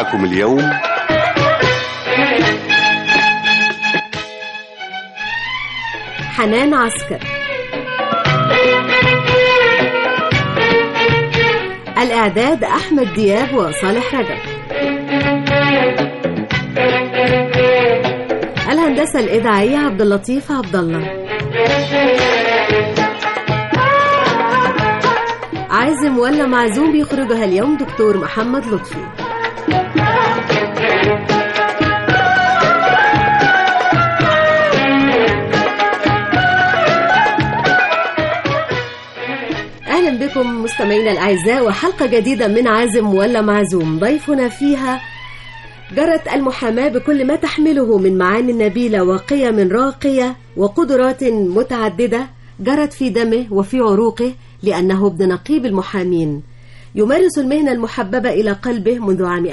معكم اليوم حنان عسكر الإعداد أحمد دياب وصالح رجب الهندسة الإذاعية عبد اللطيف عبد الله عازم ولا معزوم بيخرجها اليوم دكتور محمد لطفي أهلا بكم مستمعينا الأعزاء وحلقة جديدة من عازم ولا معزوم ضيفنا فيها جرت المحاماة بكل ما تحمله من معاني نبيلة وقيم راقية وقدرات متعددة جرت في دمه وفي عروقه لأنه ابن نقيب المحامين يمارس المهنة المحببة إلى قلبه منذ عام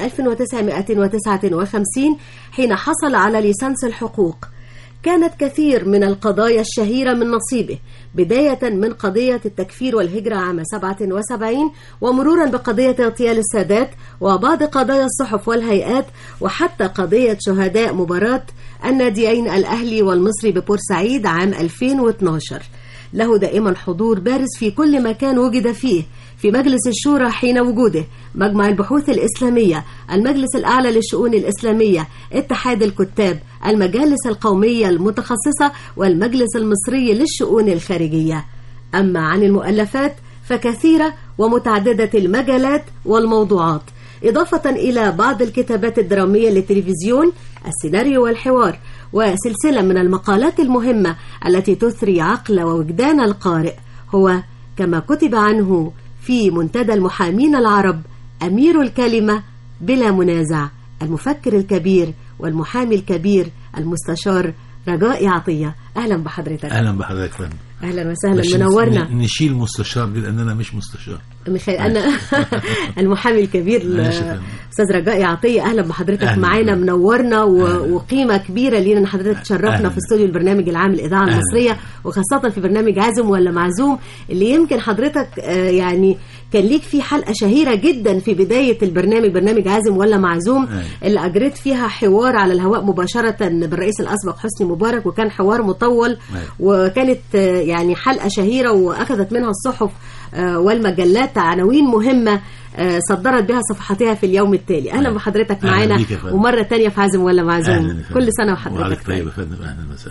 1959 حين حصل على ليسانس الحقوق كانت كثير من القضايا الشهيرة من نصيبه بداية من قضية التكفير والهجرة عام 77 ومرورا بقضية اغتيال السادات وبعض قضايا الصحف والهيئات وحتى قضية شهداء مباراة الناديين الأهلي والمصري ببورسعيد عام 2012 له دائما حضور بارز في كل مكان وجد فيه في مجلس الشورى حين وجوده مجمع البحوث الإسلامية المجلس الأعلى للشؤون الإسلامية اتحاد الكتاب المجالس القومية المتخصصة والمجلس المصري للشؤون الخارجية أما عن المؤلفات فكثيرة ومتعددة المجالات والموضوعات إضافة إلى بعض الكتابات الدرامية للتلفزيون السيناريو والحوار وسلسلة من المقالات المهمة التي تثري عقل ووجدان القارئ هو كما كتب عنه في منتدى المحامين العرب أمير الكلمة بلا منازع المفكر الكبير والمحامي الكبير المستشار رجاء عطية أهلا بحضرتك اهلا بحضرتك فندم أهلا بس وسهلا منورنا ن- نشيل مستشار دي لان انا مش مستشار ميخائيل أنا المحامي الكبير ماشي يا فندم. أستاذ رجاء عطية أهلا بحضرتك أهلا معانا بك. منورنا و... أهلا. وقيمة كبيرة لينا إن حضرتك تشرفنا أهلا. في استوديو البرنامج العام الإذاعة أهلا. المصرية وخاصة في برنامج عازم ولا معزوم اللي يمكن حضرتك آه، يعني كان ليك فيه حلقة شهيرة جدا في بداية البرنامج برنامج عازم ولا معزوم أهلا. اللي أجريت فيها حوار على الهواء مباشرة بالرئيس الأسبق حسني مبارك وكان حوار مطول أهلا. وكانت آه، يعني حلقة شهيرة وأخذت منها الصحف آه، والمجلات عناوين مهمة آه، صدرت بها صفحاتها في اليوم التالي أهلا أهلا. بحضرتك أهلا معانا بيك يا فندم. ومرة تانية في عازم ولا أهلا معزوم يا فندم. كل سنة وعليك وحضرتك طيب طيب يا فندم اهلا وسهلا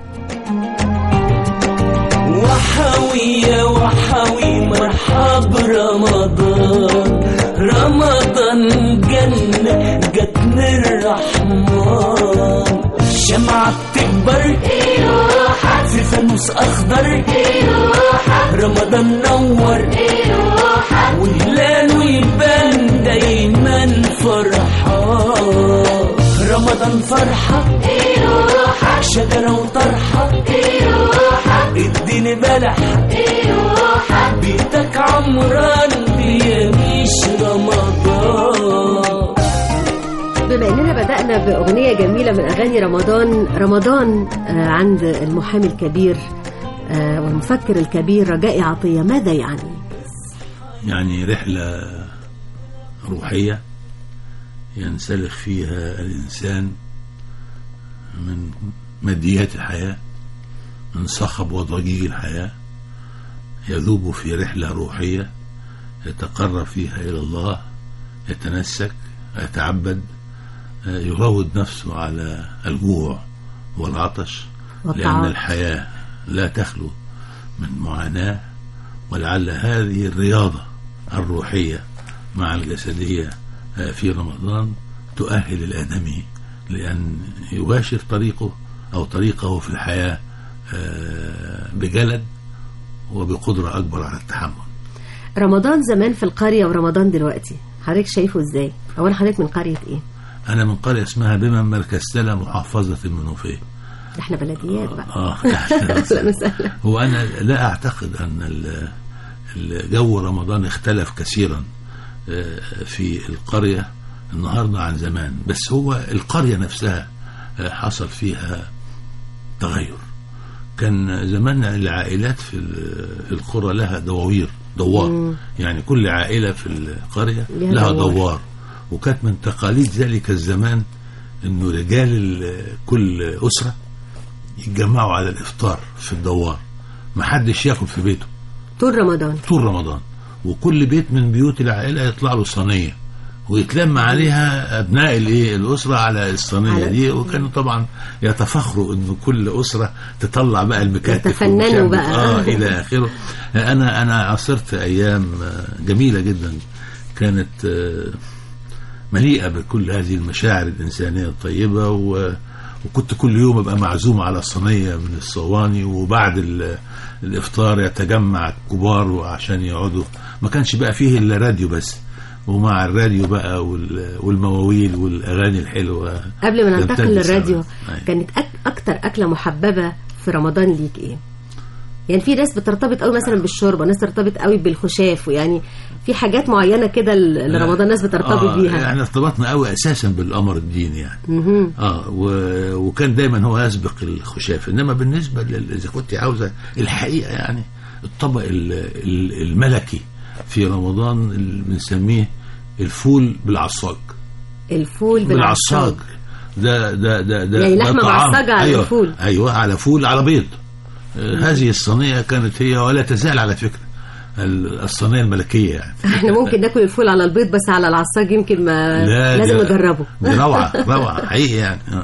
وحوي وحوي مرحب رمضان رمضان جنة جاتنا الرحمن شمعة بتكبر في فانوس أخضر رمضان نور وهلاله يبان دايما فرحان رمضان فرحة شجرة وطرحة اديني بلح بيتك عمران بيميش رمضان بما اننا بدأنا بأغنية جميلة من أغاني رمضان رمضان آه، عند المحامي الكبير آه، والمفكر الكبير رجاء عطية ماذا يعني؟ يعني رحلة روحية ينسلخ فيها الإنسان من ماديات الحياة من صخب وضجيج الحياة يذوب في رحلة روحية يتقرب فيها إلى الله يتنسك يتعبد آه، يروض نفسه على الجوع والعطش لأن والطعام. الحياة لا تخلو من معاناة ولعل هذه الرياضة الروحية مع الجسدية آه، في رمضان تؤهل الآدمي لأن يباشر طريقه أو طريقه في الحياة آه، بجلد وبقدرة أكبر على التحمل رمضان زمان في القرية ورمضان دلوقتي حضرتك شايفه ازاي؟ أولا حضرتك من قرية ايه؟ أنا من قرية اسمها بمن مركز سلا محافظة المنوفية ده احنا بلديات بقى آه أهلا وسهلا هو أنا لا أعتقد أن ال- الجو رمضان اختلف كثيرا آه، في القرية النهاردة عن زمان بس هو القرية نفسها آه، حصل فيها تغير كان زمان العائلات في ال- في القرى لها دواوير دوار يعني كل عائلة في القرية لها لها دوار. دوار وكانت من تقاليد ذلك الزمان انه رجال ال- كل اسره يتجمعوا على الافطار في الدوار ما حدش ياكل في بيته طول رمضان طول رمضان وكل بيت من بيوت العائله يطلع له صينيه ويتلم عليها ابناء الايه الاسره على الصينيه على- دي وكانوا طبعا يتفخروا انه كل اسره تطلع بقى المكاتب يتفننوا والمشابك، بقى. اه الى اخره انا انا عاصرت ايام آه، جميله جدا كانت آه، مليئه بكل هذه المشاعر الانسانيه الطيبه و وكنت كل يوم ابقى معزوم على صينيه من الصواني وبعد ال- الافطار يتجمع الكبار عشان يقعدوا ما كانش بقى فيه الا راديو بس ومع الراديو بقى وال- والمواويل والاغاني الحلوه قبل ما تمتد ننتقل للراديو سنوات. أيوة. كانت أك اكتر اكله محببه في رمضان ليك ايه يعني في ناس بترتبط قوي مثلا بالشوربه ناس ترتبط قوي بالخشاف ويعني في حاجات معينه كده ل- لرمضان ناس بترتبط آه بيها احنا ارتبطنا قوي اساسا بالامر الديني يعني مهم. اه و... وكان دايما هو يسبق الخشاف انما بالنسبه لل... اذا كنت عاوزه الحقيقه يعني الطبق ال... ال- الملكي في رمضان اللي بنسميه الفول بالعصاج الفول بالعصاج بالعصاج ده ده ده ده يعني ده لحمة طعام. معصجة على أيوة الفول. ايوه على فول على بيض آه هذه الصينيه كانت هي ولا تزال على فكره ال- الصينيه الملكيه يعني احنا ممكن ناكل الفول على البيض بس على العصاج يمكن ما لا لازم ده- نجربه دي روعه روعه حقيقي يعني آه.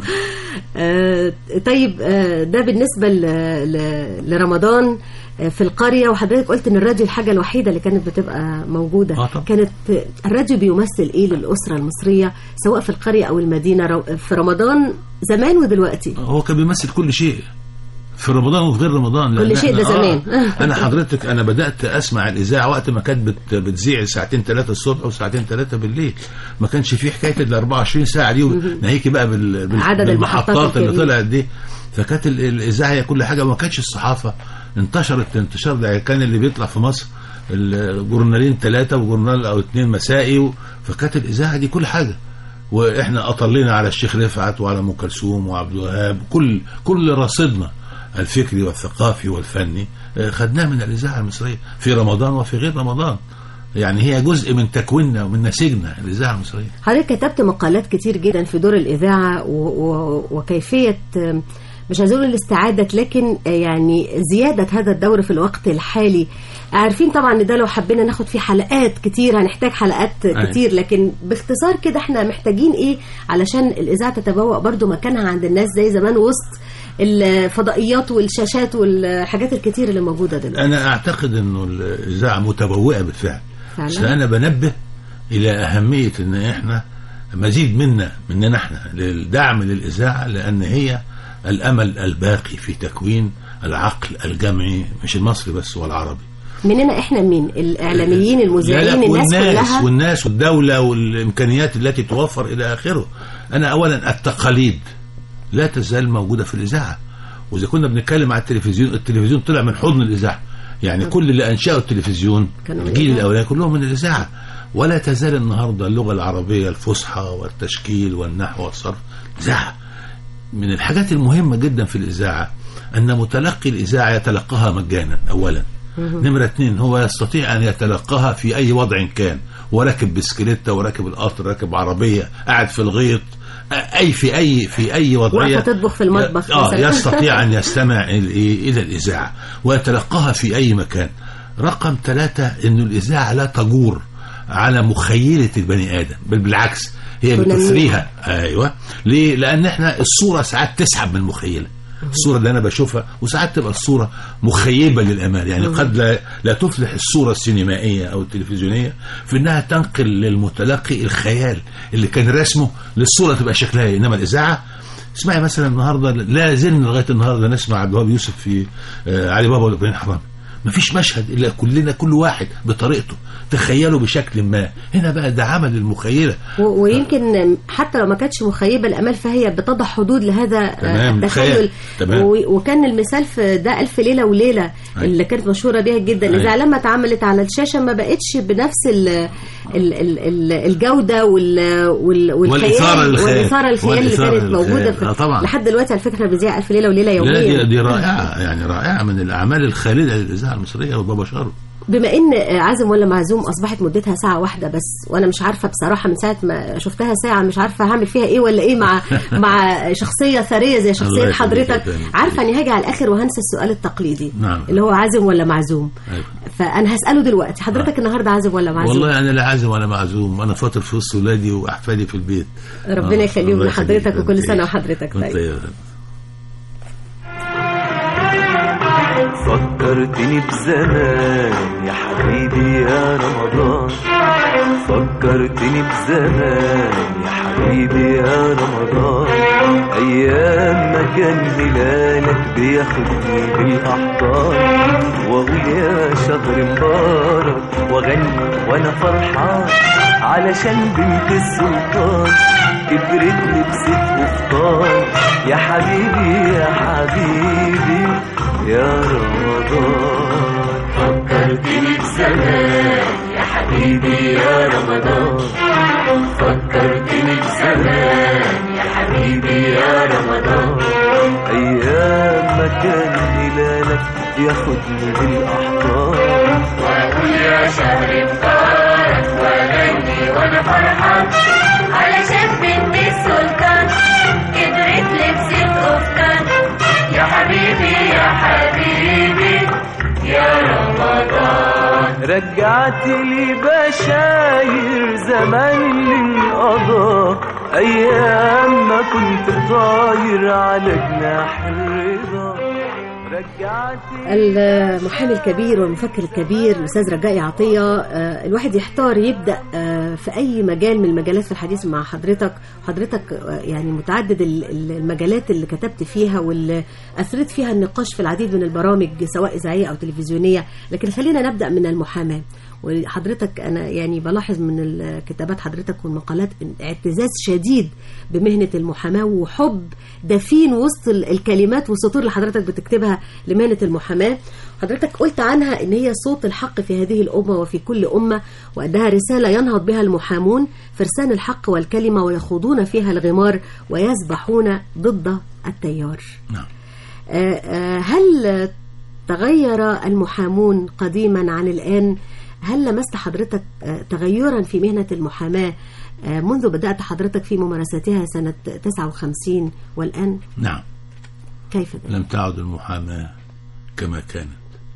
آه، طيب آه، ده بالنسبة ل- ل- لرمضان آه، في القرية وحضرتك قلت ان الراديو الحاجة الوحيدة اللي كانت بتبقى موجودة آه طبعا. كانت الراديو بيمثل ايه للأسرة المصرية سواء في القرية او المدينة رو- في رمضان زمان ودلوقتي هو كان بيمثل كل شيء في رمضان وفي غير رمضان كل لأن شيء ده إحنا- زمان. انا حضرتك انا بدات اسمع الاذاعه وقت ما كانت بت بتذيع ساعتين ثلاثه الصبح وساعتين ثلاثه بالليل ما كانش في حكايه ال 24 ساعه دي ناهيكي بقى بال بال عدد المحطات بالمحطات اللي الكبيرة. طلعت دي فكانت ال- الاذاعه هي كل حاجه وما كانتش الصحافه انتشرت انتشار ده كان اللي بيطلع في مصر الجورنالين ثلاثه وجورنال او اثنين مسائي و- فكانت الاذاعه دي كل حاجه واحنا اطلينا على الشيخ رفعت وعلى ام كلثوم وعبد الوهاب كل كل رصيدنا الفكري والثقافي والفني آه، خدناه من الاذاعه المصريه في رمضان وفي غير رمضان يعني هي جزء من تكويننا ومن نسيجنا الاذاعه المصريه حضرتك كتبت مقالات كتير جدا في دور الإذاعة و و وكيفية آم، مش عايز اقول الاستعادة لكن آه، يعني زيادة هذا الدور في الوقت الحالي عارفين طبعا ان ده لو حبينا ناخد فيه حلقات كتير هنحتاج حلقات أيوة. كتير لكن باختصار كده احنا محتاجين ايه علشان الإذاعة تتبوأ برضو مكانها عند الناس زي زمان وسط الفضائيات والشاشات والحاجات الكتير اللي موجودة دلوقتي انا اعتقد انه الاذاعه متبوئه بالفعل فعلا. بس انا بنبه الى اهميه ان احنا مزيد منا مننا احنا للدعم للاذاعه لان هي الامل الباقي في تكوين العقل الجمعي مش المصري بس والعربي مننا احنا مين الاعلاميين لا المذيعين لا الناس والناس كلها والناس والدولة والإمكانيات التي توفر إلى آخره أنا أولا التقاليد لا تزال موجودة في الإذاعة وإذا كنا بنتكلم على التلفزيون التلفزيون طلع من حضن الإذاعة يعني كل اللي أنشأوا التلفزيون كانوا من الجيل الإذاعة. الأولاني كلهم من الإذاعة ولا تزال النهاردة اللغة العربية الفصحى والتشكيل والنحو والصرف إذاعة من الحاجات المهمة جدا في الإذاعة أن متلقي الإذاعة يتلقاها مجانا أولا نمرة اثنين هو يستطيع أن يتلقاها في أي وضع كان وراكب بسكليتة وراكب القطر راكب عربية قاعد في الغيط أي في أي في أي وضعية واقفة تطبخ في المطبخ آه مثلاً. يستطيع أن يستمع إلى إلى الإذاعة ويتلقاها في أي مكان رقم ثلاثة أن الإذاعة لا تجور على مخيلة البني آدم بل بالعكس هي تنميها. بتثريها ايوه ليه لان احنا الصوره ساعات تسحب من المخيله الصوره اللي انا بشوفها وساعات تبقى الصوره مخيبه للامال يعني قد لا لا تفلح الصوره السينمائيه او التلفزيونيه في انها تنقل للمتلقي الخيال اللي كان رسمه للصوره تبقى شكلها إيه. انما الاذاعه اسمعي مثلا النهارده لا زلنا لغايه النهارده نسمع عبد الوهاب يوسف في آه، علي بابا والابراهيم حرامي مفيش مشهد الا كلنا كل واحد بطريقته تخيله بشكل ما هنا بقى ده عمل المخيله و- ويمكن حتى لو ما كانتش مخيبه الامال فهي بتضع حدود لهذا آه، تمام، التخيل خيال. تمام. و- وكان المثال في ده الف ليله وليله أي. اللي كانت مشهوره بيها جدا أي. اذا لما اتعملت على الشاشه ما بقتش بنفس ال ال ال ال الجوده وال وال والإثارة والخيال للخيال. والاثاره الخيال اللي والإثارة كانت موجوده للخيال. آه، طبعا. لحد دلوقتي على فكره احنا بنذيع الف ليله وليله لا يوميا دي, دي رائعة يعني رائعة من الأعمال الخالدة للإذاعة المصرية وبابا شارو بما ان آه، عازم ولا معزوم اصبحت مدتها ساعه واحده بس وانا مش عارفه بصراحه من ساعه ما شفتها ساعه مش عارفه هعمل فيها ايه ولا ايه مع مع شخصيه ثريه زي الله شخصيه يخليك حضرتك يا فندم. عارفه اني هاجي على الاخر وهنسى السؤال التقليدي نعم. اللي هو عازم ولا معزوم أيوة. فانا هساله دلوقتي حضرتك النهارده عازم ولا معزوم والله انا لا عازم ولا معزوم انا فاطر في وسط ولادي واحفادي في البيت ربنا آه، يخليهم الله لحضرتك يخليك. وكل سنة وأنت- وحضرتك وأنت طيب. طيب فكرتني بزمان يا حبيبي يا رمضان فكرتني بزمان يا حبيبي يا رمضان ايام ما كان هلالك بياخدني بالاحضان واقول يا شهر مبارك واغني وانا فرحان علشان بنت السلطان كبرت لبست قفطان يا حبيبي يا حبيبي يا رمضان فكرتني بزمان يا حبيبي يا رمضان فكرتني بزمان يا حبيبي يا رمضان أيام ما كان هلالك ياخدني بالأحضان وأقول يا شهر مبارك وأغني وأنا فرحان علشان بنت السلطان كبرت لبست قفطان يا حبيبي يا حبيبي يا رمضان رجعت لي بشاير زمان اللي انقضى أيام ما كنت طاير على جناح الرضا رجعت المحامي الكبير والمفكر الكبير الاستاذ رجائي عطيه آه، الواحد يحتار يبدا آه، في اي مجال من المجالات في الحديث مع حضرتك حضرتك آه، يعني متعدد ال- ال- المجالات اللي كتبت فيها واللي اثرت فيها النقاش في العديد من البرامج سواء اذاعيه او تلفزيونيه لكن خلينا نبدا من المحاماه وحضرتك انا يعني بلاحظ من ال- كتابات حضرتك والمقالات إن اعتزاز شديد بمهنه المحاماه وحب دفين وسط ال- الكلمات والسطور اللي حضرتك بتكتبها لمهنه المحاماه حضرتك قلت عنها ان هي صوت الحق في هذه الامه وفي كل امه وانها رساله ينهض بها المحامون فرسان الحق والكلمه ويخوضون فيها الغمار ويسبحون ضد التيار نعم آه، آه، هل تغير المحامون قديما عن الآن هل لمست حضرتك آه، تغيرا في مهنة المحاماة آه، منذ بدأت حضرتك في ممارستها سنة 59 والآن نعم كيف ذلك؟ لم تعد المحاماة كما كانت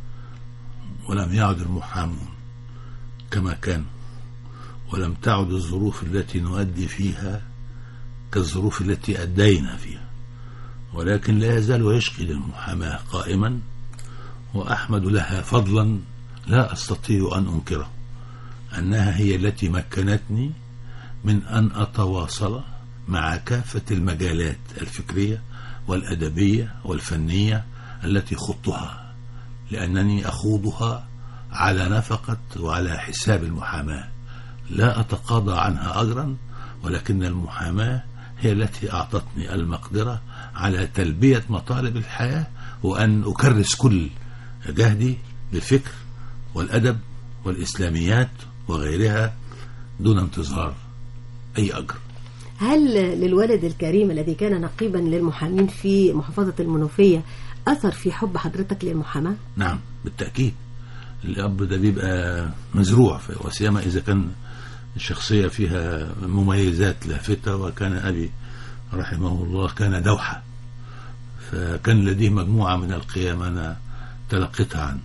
ولم يعد المحامون كما كانوا ولم تعد الظروف التي نؤدي فيها كالظروف التي أدينا فيها ولكن لا يزال يشقي للمحاماة قائما وأحمد لها فضلا لا أستطيع أن أنكره أنها هي التي مكنتني من أن أتواصل مع كافة المجالات الفكرية والأدبية والفنية التي خضتها لأنني أخوضها على نفقة وعلى حساب المحاماة لا أتقاضى عنها أجرا ولكن المحاماة هي التي أعطتني المقدرة على تلبية مطالب الحياة وأن أكرس كل جهدي بالفكر والأدب والإسلاميات وغيرها دون انتظار أي أجر هل للولد الكريم الذي كان نقيبا للمحامين في محافظة المنوفية أثر في حب حضرتك للمحاماة؟ نعم بالتأكيد الأب ده بيبقى مزروع في- وسيما إذا كان الشخصية فيها مميزات لافتة وكان أبي رحمه الله كان دوحة فكان لديه مجموعة من القيم أنا تلقيتها عنه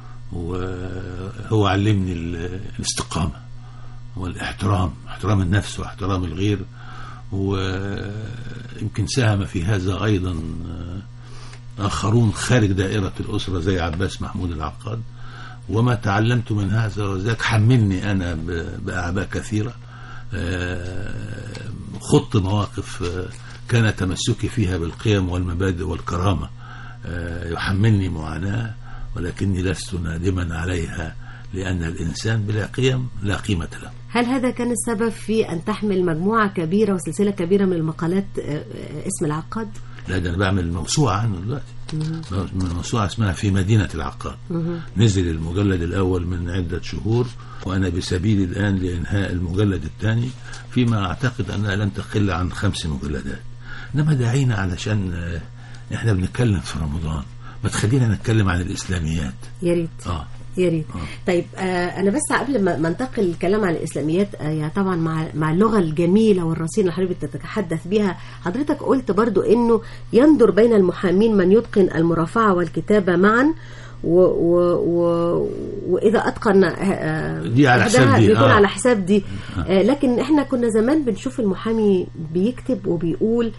وهو علمني ال- الاستقامة والاحترام احترام النفس واحترام الغير ويمكن ساهم في هذا أيضا آخرون خارج دائرة الأسرة زي عباس محمود العقاد وما تعلمت من هذا وذاك حملني أنا ب- بأعباء كثيرة آه، خضت مواقف آه، كان تمسكي فيها بالقيم والمبادئ والكرامة آه، يحملني معاناة ولكني لست نادما عليها لأن الإنسان بلا قيم لا قيمة له هل هذا كان السبب في أن تحمل مجموعة كبيرة وسلسلة كبيرة من المقالات آه، آه، اسم العقاد؟ لا ده أنا بعمل موسوعة عنه دلوقتي موسوعة اسمها في مدينة العقاد نزل المجلد الأول من عدة شهور وأنا بسبيل الآن لإنهاء المجلد الثاني فيما أعتقد أنها لن تقل عن خمس مجلدات إنما داعينا علشان آه، إحنا بنتكلم في رمضان ما تخلينا نتكلم عن الإسلاميات يا ريت آه يا ريت طيب آه انا بس قبل ما ما انتقل الكلام عن الاسلاميات آه يعني طبعا مع مع اللغه الجميله والرصينه اللي حضرتك بتتحدث بها حضرتك قلت برضو انه يندر بين المحامين من يتقن المرافعه والكتابه معا و و و واذا اتقن آه، دي على إحداها حساب دي، بيكون آه. على حساب دي آه لكن احنا كنا زمان بنشوف المحامي بيكتب وبيقول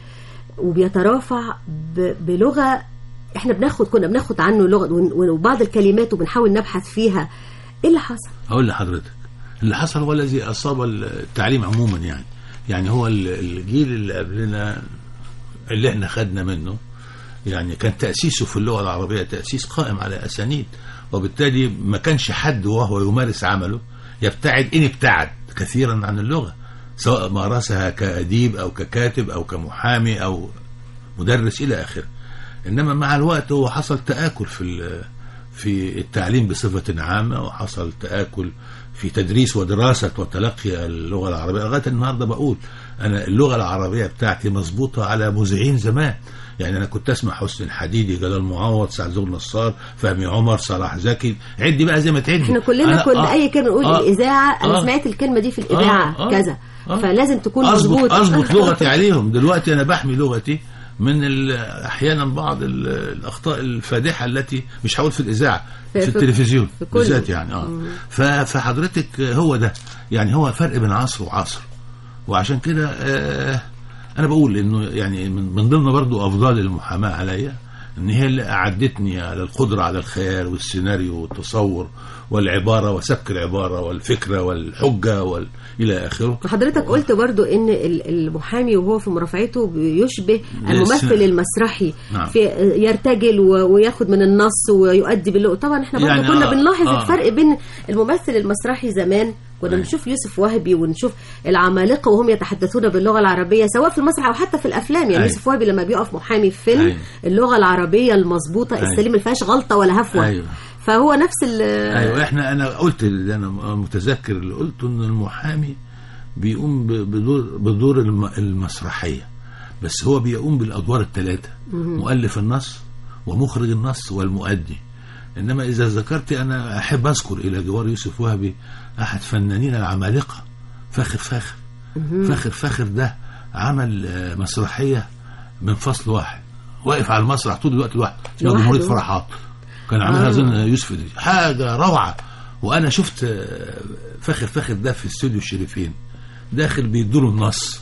وبيترافع ب- بلغه احنا بناخد كنا بناخد عنه لغه ون- وبعض الكلمات وبنحاول نبحث فيها ايه اللي حصل؟ هقول لحضرتك اللي حصل هو الذي اصاب التعليم عموما يعني يعني هو ال- الجيل اللي قبلنا اللي احنا خدنا منه يعني كان تاسيسه في اللغه العربيه تاسيس قائم على اسانيد وبالتالي ما كانش حد وهو يمارس عمله يبتعد ان ابتعد كثيرا عن اللغه سواء مارسها كاديب او ككاتب او كمحامي او مدرس الى اخره انما مع الوقت هو حصل تاكل في ال- في التعليم بصفه عامه وحصل تاكل في تدريس ودراسه وتلقي اللغه العربيه لغايه النهارده بقول انا اللغه العربيه بتاعتي مظبوطه على مذيعين زمان يعني انا كنت اسمع حسن الحديدي جلال معوض سعد زغل نصار فهمي عمر صلاح زكي عدي بقى زي ما تعدي احنا كلنا أنا- كل آه، اي كلمه نقول آه، الاذاعه انا آه. سمعت الكلمه دي في الاذاعه آه، آه، كذا آه. فلازم تكون اظبط مظبوط اظبط لغتي عليهم دلوقتي انا بحمي لغتي من ال- احيانا بعض ال- الاخطاء الفادحه التي مش هقول في الاذاعه في- في, في- التلفزيون في كله. بالذات يعني اه ف- فحضرتك هو ده يعني هو فرق بين عصر وعصر وعشان كده آه انا بقول انه يعني من من ضمن برضو افضال المحاماه عليا ان هي اللي اعدتني على القدره على الخيال والسيناريو والتصور والعباره وسبك العباره والفكره والحجه وال... الى اخره حضرتك قلت برضو ان ال- المحامي وهو في مرافعته بيشبه الممثل المسرحي نعم. في يرتجل و- وياخد من النص ويؤدي باللغه طبعا احنا برضو يعني كنا آه، بنلاحظ آه. الفرق بين الممثل المسرحي زمان كنا أيوة. بنشوف يوسف وهبي ونشوف العمالقه وهم يتحدثون باللغه العربيه سواء في المسرح او حتى في الافلام يعني أيوة. يوسف وهبي لما بيقف محامي في فيلم أيوة. اللغه العربيه المظبوطه أيوة. السليمه ما فيهاش غلطه ولا هفوه أيوة. فهو نفس ال ايوه احنا انا قلت اللي انا متذكر اللي قلته ان المحامي بيقوم ب- بدور بدور الم- المسرحيه بس هو بيقوم بالادوار الثلاثه مؤلف النص ومخرج النص والمؤدي انما اذا ذكرت انا احب اذكر الى جوار يوسف وهبي احد فنانين العمالقه فاخر فاخر فاخر فاخر ده عمل آه، مسرحيه من فصل واحد واقف على المسرح طول الوقت لوحده اسمها لوحده. جمهوريه فرحات كان عاملها آه. اظن يوسف دي حاجه روعه وانا شفت آه، فاخر فاخر ده في استوديو الشريفين داخل بيدوله النص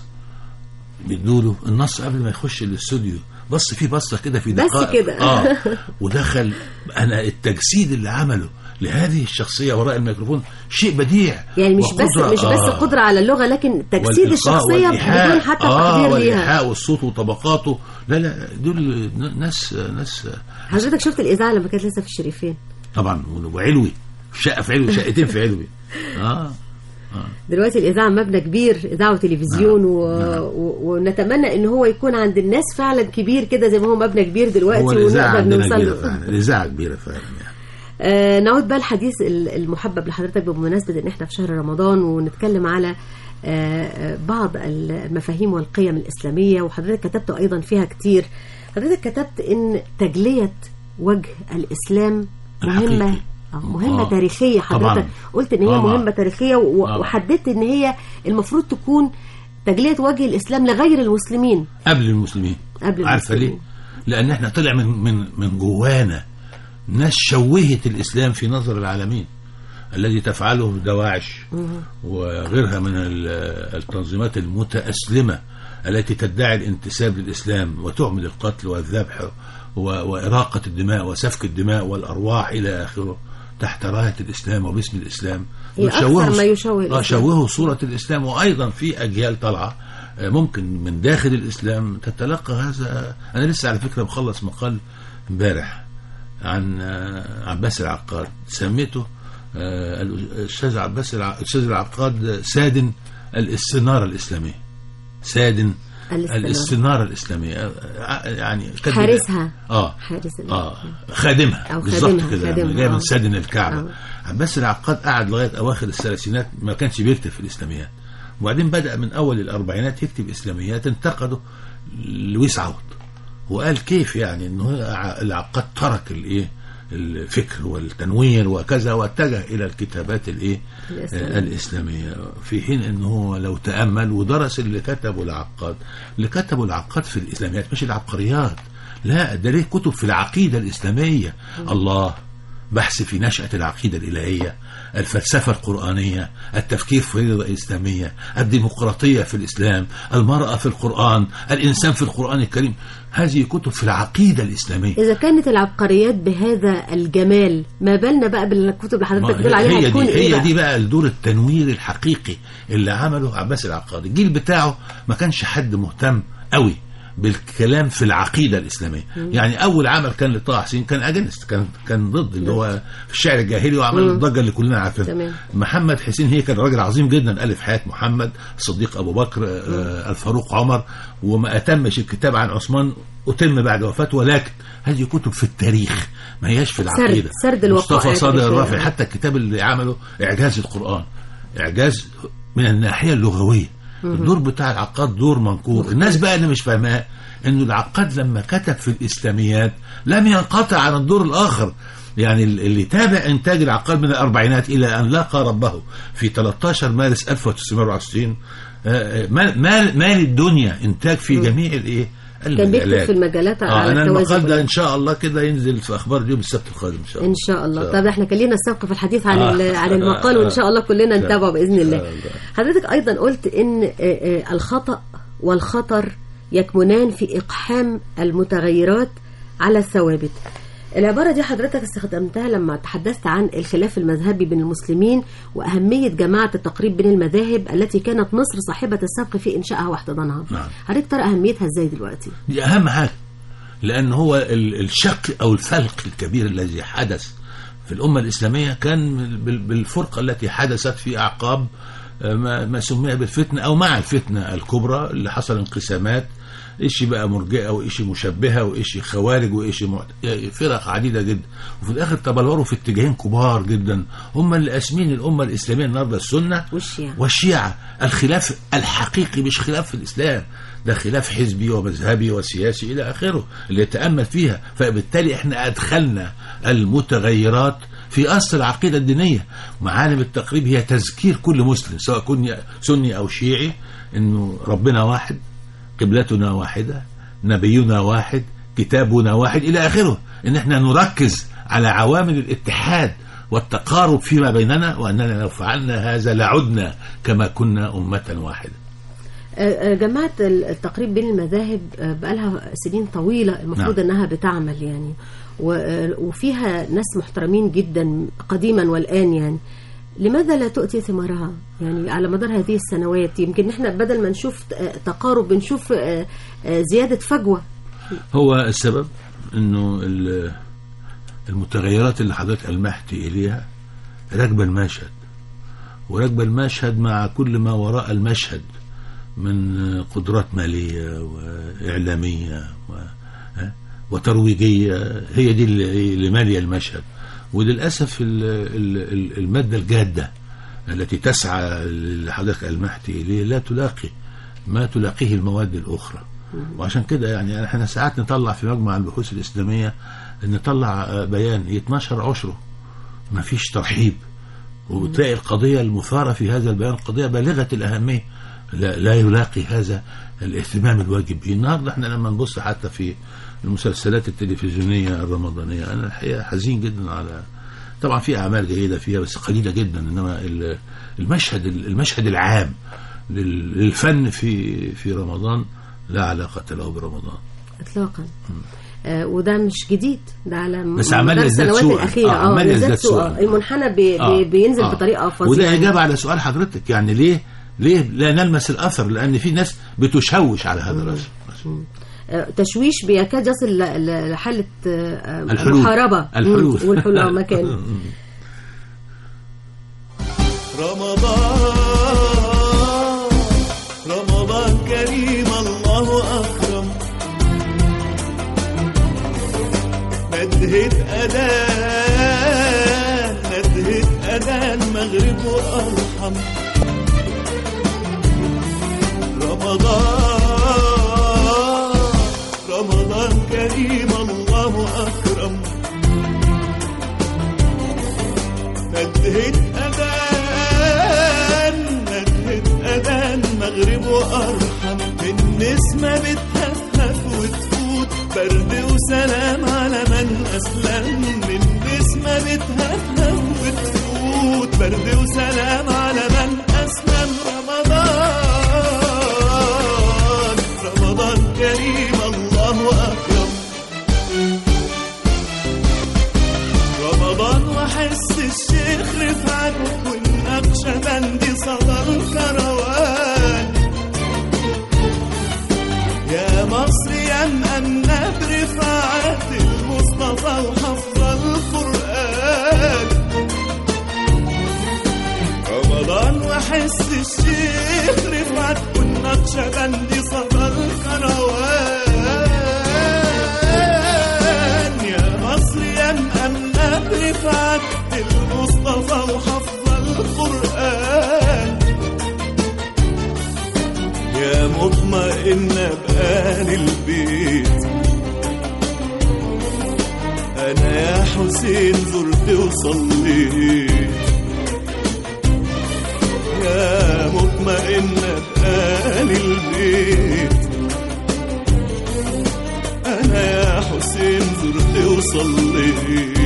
بيدوله النص قبل ما يخش الاستوديو بص فيه بصه كده في بس دقائق كده. اه ودخل انا التجسيد اللي عمله لهذه الشخصيه وراء الميكروفون شيء بديع يعني مش بس وقدرة- مش بس آه. قدره على اللغه لكن تجسيد والإلقاء الشخصيه والإيحاء. بدون حتى آه تقدير ليها والإيحاء والصوت وطبقاته لا لا دول ناس ناس حضرتك شفت الاذاعه لما كانت لسه في الشريفين طبعا وعلوي شقه في علوي شقتين في علوي اه دلوقتي الاذاعه مبنى كبير اذاعه وتلفزيون نعم. و... نعم. و... ونتمنى ان هو يكون عند الناس فعلا كبير كده زي ما هو مبنى كبير دلوقتي هو الاذاعه ونقدر عندنا نوصل كبيره له فعلا الاذاعه كبيره فعلا يعني آه نعود بقى الحديث المحبب لحضرتك بمناسبه ان احنا في شهر رمضان ونتكلم على آه، آه، بعض المفاهيم والقيم الاسلاميه وحضرتك كتبت ايضا فيها كتير حضرتك كتبت ان تجليه وجه الاسلام مهمه الحقيقي. آه، مهمه آه. تاريخيه حضرتك طبعاً. قلت ان هي طبعاً. مهمه تاريخيه و- طبعاً. وحددت ان هي المفروض تكون تجليه وجه الاسلام لغير المسلمين قبل المسلمين قبل عارفه ليه؟ المسلمين. لان احنا طلع من من من جوانا ناس شوهت الاسلام في نظر العالمين الذي تفعله دواعش وغيرها من ال- التنظيمات المتأسلمة التي تدعي الانتساب للإسلام وتعمل القتل والذبح و- وإراقة الدماء وسفك الدماء والأرواح إلى آخره تحت راية الإسلام وباسم الإسلام هي أكثر وشوهوا- ما يشوه آه، الإسلام. شوهوا صورة الإسلام وأيضا في أجيال طالعة آه، ممكن من داخل الإسلام تتلقى هذا أنا لسه على فكرة مخلص مقال امبارح عن آه، عباس العقاد سميته آه، الأستاذ عباس الع- الأستاذ العقاد سادن الاستنارة الإسلامية سادن الاستنارة. الاستنارة الإسلامية آه، يعني كاتب- حارسها اه حارس ال- اه خادمها أو بالظبط خادمها، كده خادمها، جاي آه. من سادن الكعبه آه. عباس العقاد قعد لغايه اواخر الثلاثينات ما كانش بيكتب في الاسلاميات وبعدين بدا من اول الاربعينات يكتب اسلاميات انتقده لويس عوض وقال كيف يعني انه ع- العقاد ترك الايه الفكر والتنوير وكذا واتجه الى الكتابات الايه الإسلامية. آه، الاسلاميه في حين انه هو لو تامل ودرس اللي كتبه العقاد اللي كتبه العقاد في الاسلاميات مش العبقريات لا ده ليه كتب في العقيده الاسلاميه الله بحث في نشأة العقيدة الإلهية الفلسفة القرآنية التفكير في الرضا الإسلامية الديمقراطية في الإسلام المرأة في القرآن الإنسان في القرآن الكريم هذه كتب في العقيدة الإسلامية إذا كانت العبقريات بهذا الجمال ما بالنا بقى بالكتب اللي حضرتك بتقول عليها هي هتكون دي إيه هي بقى؟ دي بقى الدور التنوير الحقيقي اللي عمله عباس العقاد الجيل بتاعه ما كانش حد مهتم قوي بالكلام في العقيده الاسلاميه يعني اول عمل كان لطه حسين كان اجنست كان كان ضد اللي هو في الشعر الجاهلي وعمل مم. الضجه اللي كلنا عارفينها تمام. محمد حسين هي كان راجل عظيم جدا الف حياه محمد الصديق ابو بكر آه الفاروق عمر وما اتمش الكتاب عن عثمان اتم بعد وفاته ولكن هذه كتب في التاريخ ما هياش في العقيده سرد الوقائع مصطفى صادق التاريخية. الرافع حتى الكتاب اللي عمله اعجاز القران اعجاز من الناحيه اللغويه الدور بتاع العقاد دور منكور الناس بقى اللي مش فاهماه انه العقاد لما كتب في الاسلاميات لم ينقطع عن الدور الاخر يعني اللي تابع انتاج العقاد من الاربعينات الى ان لاقى ربه في 13 مارس 1964 آه، مال مال مال الدنيا انتاج في جميع الايه كان بيكتب المجالات. في المجالات اه على انا التوازي المقال ده كلها. ان شاء الله كده ينزل في اخبار اليوم السبت القادم ان شاء الله ان شاء الله إن طب احنا كان لينا السبق في الحديث عن آه. ال- عن المقال وان شاء الله كلنا إن شاء نتابعه باذن إن الله شاء الله. حضرتك ايضا قلت ان آه، آه، الخطا والخطر يكمنان في اقحام المتغيرات على الثوابت العبارة دي حضرتك استخدمتها لما تحدثت عن الخلاف المذهبي بين المسلمين وأهمية جماعة التقريب بين المذاهب التي كانت مصر صاحبة السبق في إنشائها واحتضانها نعم. حضرتك ترى أهميتها إزاي دلوقتي؟ دي اهم حاجه لان هو ال- الشق او الفلق الكبير الذي حدث في الامه الاسلاميه كان بال- بالفرقه التي حدثت في اعقاب آه، ما ما سمي بالفتنه او مع الفتنه الكبرى اللي حصل انقسامات إشي بقى مرجئه وإشي مشبهه وإشي خوارج وإشي معت... يعني فرق عديده جدا وفي الاخر تبلوروا في اتجاهين كبار جدا هم اللي قاسمين الامه الاسلاميه النهارده السنه والشيعة. والشيعة الخلاف الحقيقي مش خلاف في الإسلام ده خلاف حزبي ومذهبي وسياسي إلى آخره اللي يتأمل فيها فبالتالي احنا أدخلنا المتغيرات في أصل العقيدة الدينية معالم التقريب هي تذكير كل مسلم سواء كن سني أو شيعي أنه ربنا واحد قبلتنا واحدة نبينا واحد كتابنا واحد إلى آخره إن احنا نركز على عوامل الاتحاد والتقارب فيما بيننا وأننا لو فعلنا هذا لعدنا كما كنا أمة واحدة آه، آه، جماعة التقريب بين المذاهب آه، بقالها سنين طويلة المفروض نعم. أنها بتعمل يعني و- آه، وفيها ناس محترمين جدا قديما والآن يعني لماذا لا تؤتي ثمارها يعني على مدار هذه السنوات يمكن احنا بدل ما نشوف آه، تقارب بنشوف آه، آه، زيادة فجوة هو السبب أنه ال- المتغيرات اللي حضرتك ألمحت إليها راكبة المشهد وراكبة المشهد مع كل ما وراء المشهد من قدرات مالية وإعلامية و... ها؟ وترويجية هي دي اللي اللي مالية المشهد وللأسف ال- ال- ال- المادة الجادة التي تسعى اللي حضرتك ألمحت إليه لا تلاقي ما تلاقيه المواد الأخرى وعشان كده يعني احنا ساعات نطلع في مجمع البحوث الإسلامية نطلع آه، بيان يتنشر عشره ما فيش ترحيب وتلاقي القضية المثارة في هذا البيان قضية بالغة الأهمية لا, لا يلاقي هذا الاهتمام الواجب به النهاردة احنا لما نبص حتى في المسلسلات التلفزيونية الرمضانية أنا الحقيقة حزين جدا على طبعا في أعمال جيدة فيها بس قليلة جدا إنما ال- المشهد المشهد العام لل- للفن في في رمضان لا علاقة له برمضان إطلاقا آه، وده مش جديد ده على م- بس عمال مدار يزداد السنوات سوءاً. الأخيرة آه، عمال يزداد يزداد سوءاً. سوءاً. المنحنى بي آه، بي بينزل آه. بطريقة فظيعة وده إجابة على سؤال حضرتك يعني ليه ليه لا نلمس الأثر لأن في ناس بتشوش على هذا الرسم آه، تشويش بيكاد يصل ل- ل- لحالة آه، الحلول. محاربة الحلول. مم، والحلول آه، مكان رمضان رمضان كريم الله أكرم ندهت أذان ندهت أذان مغرب وأرحم رمضان رمضان كريم الله أكرم ندهت أذان ندهت أذان مغرب وأرحم النسمة بتهفهف وتفوت برد وسلام على من أسلم النسمة بتهفهف وتفوت برد وسلام على من أسلم رمضان رمضان كريم الله أكرم رمضان وحس الشيخ رفعت والنقشبندي صدى الكروان يا مصر يا مأمنة برفعت المصطفى وحفظ القرآن رمضان وحس الشيخ رفعت والنقشبندي صدى الكروان يا مصر يا مأمنة برفعت المصطفى وحفظ القرآن يا مطمئنة بآل البيت أنا يا حسين زرت وصليت يا مطمئنة بآل البيت أنا يا حسين زرت وصليت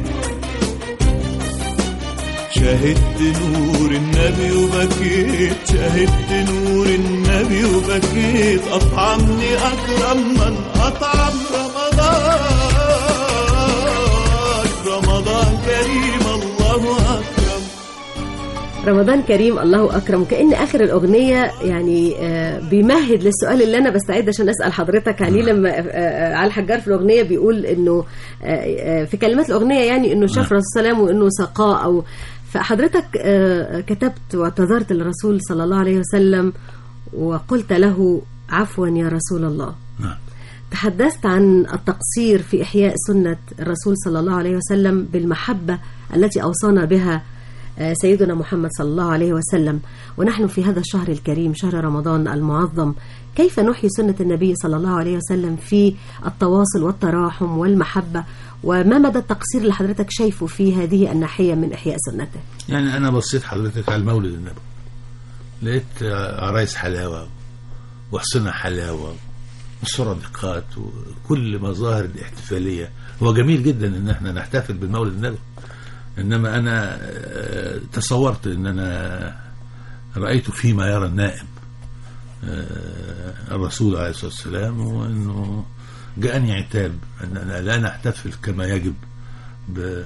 شهدت نور النبي وبكيت شهدت نور النبي وبكيت أطعمني أكرم من أطعم رمضان رمضان كريم الله أكرم رمضان كريم الله اكرم كان اخر الاغنيه يعني آه، بيمهد للسؤال اللي انا بستعد عشان اسال حضرتك عليه لما آه، آه، علي الحجار في الاغنيه بيقول انه آه، آه، في كلمات الاغنيه يعني انه شاف رسول سلام وانه سقاه او فحضرتك آه، كتبت واعتذرت للرسول صلى الله عليه وسلم وقلت له عفوا يا رسول الله نعم تحدثت عن التقصير في إحياء سنة الرسول صلى الله عليه وسلم بالمحبة التي أوصانا بها آه، سيدنا محمد صلى الله عليه وسلم ونحن في هذا الشهر الكريم شهر رمضان المعظم كيف نحيي سنة النبي صلى الله عليه وسلم في التواصل والتراحم والمحبة وما مدى التقصير اللي حضرتك شايفه في هذه الناحية من إحياء سنته يعني انا بصيت حضرتك على المولد النبوي لقيت عرايس حلاوه وحصنة حلاوه وسرادقات وكل مظاهر الاحتفاليه هو جميل جدا ان احنا نحتفل بالمولد النبوي انما انا آه، تصورت ان انا رايت فيما يرى النائم آه، الرسول عليه الصلاه والسلام وانه جاءني عتاب اننا لا نحتفل كما يجب ب-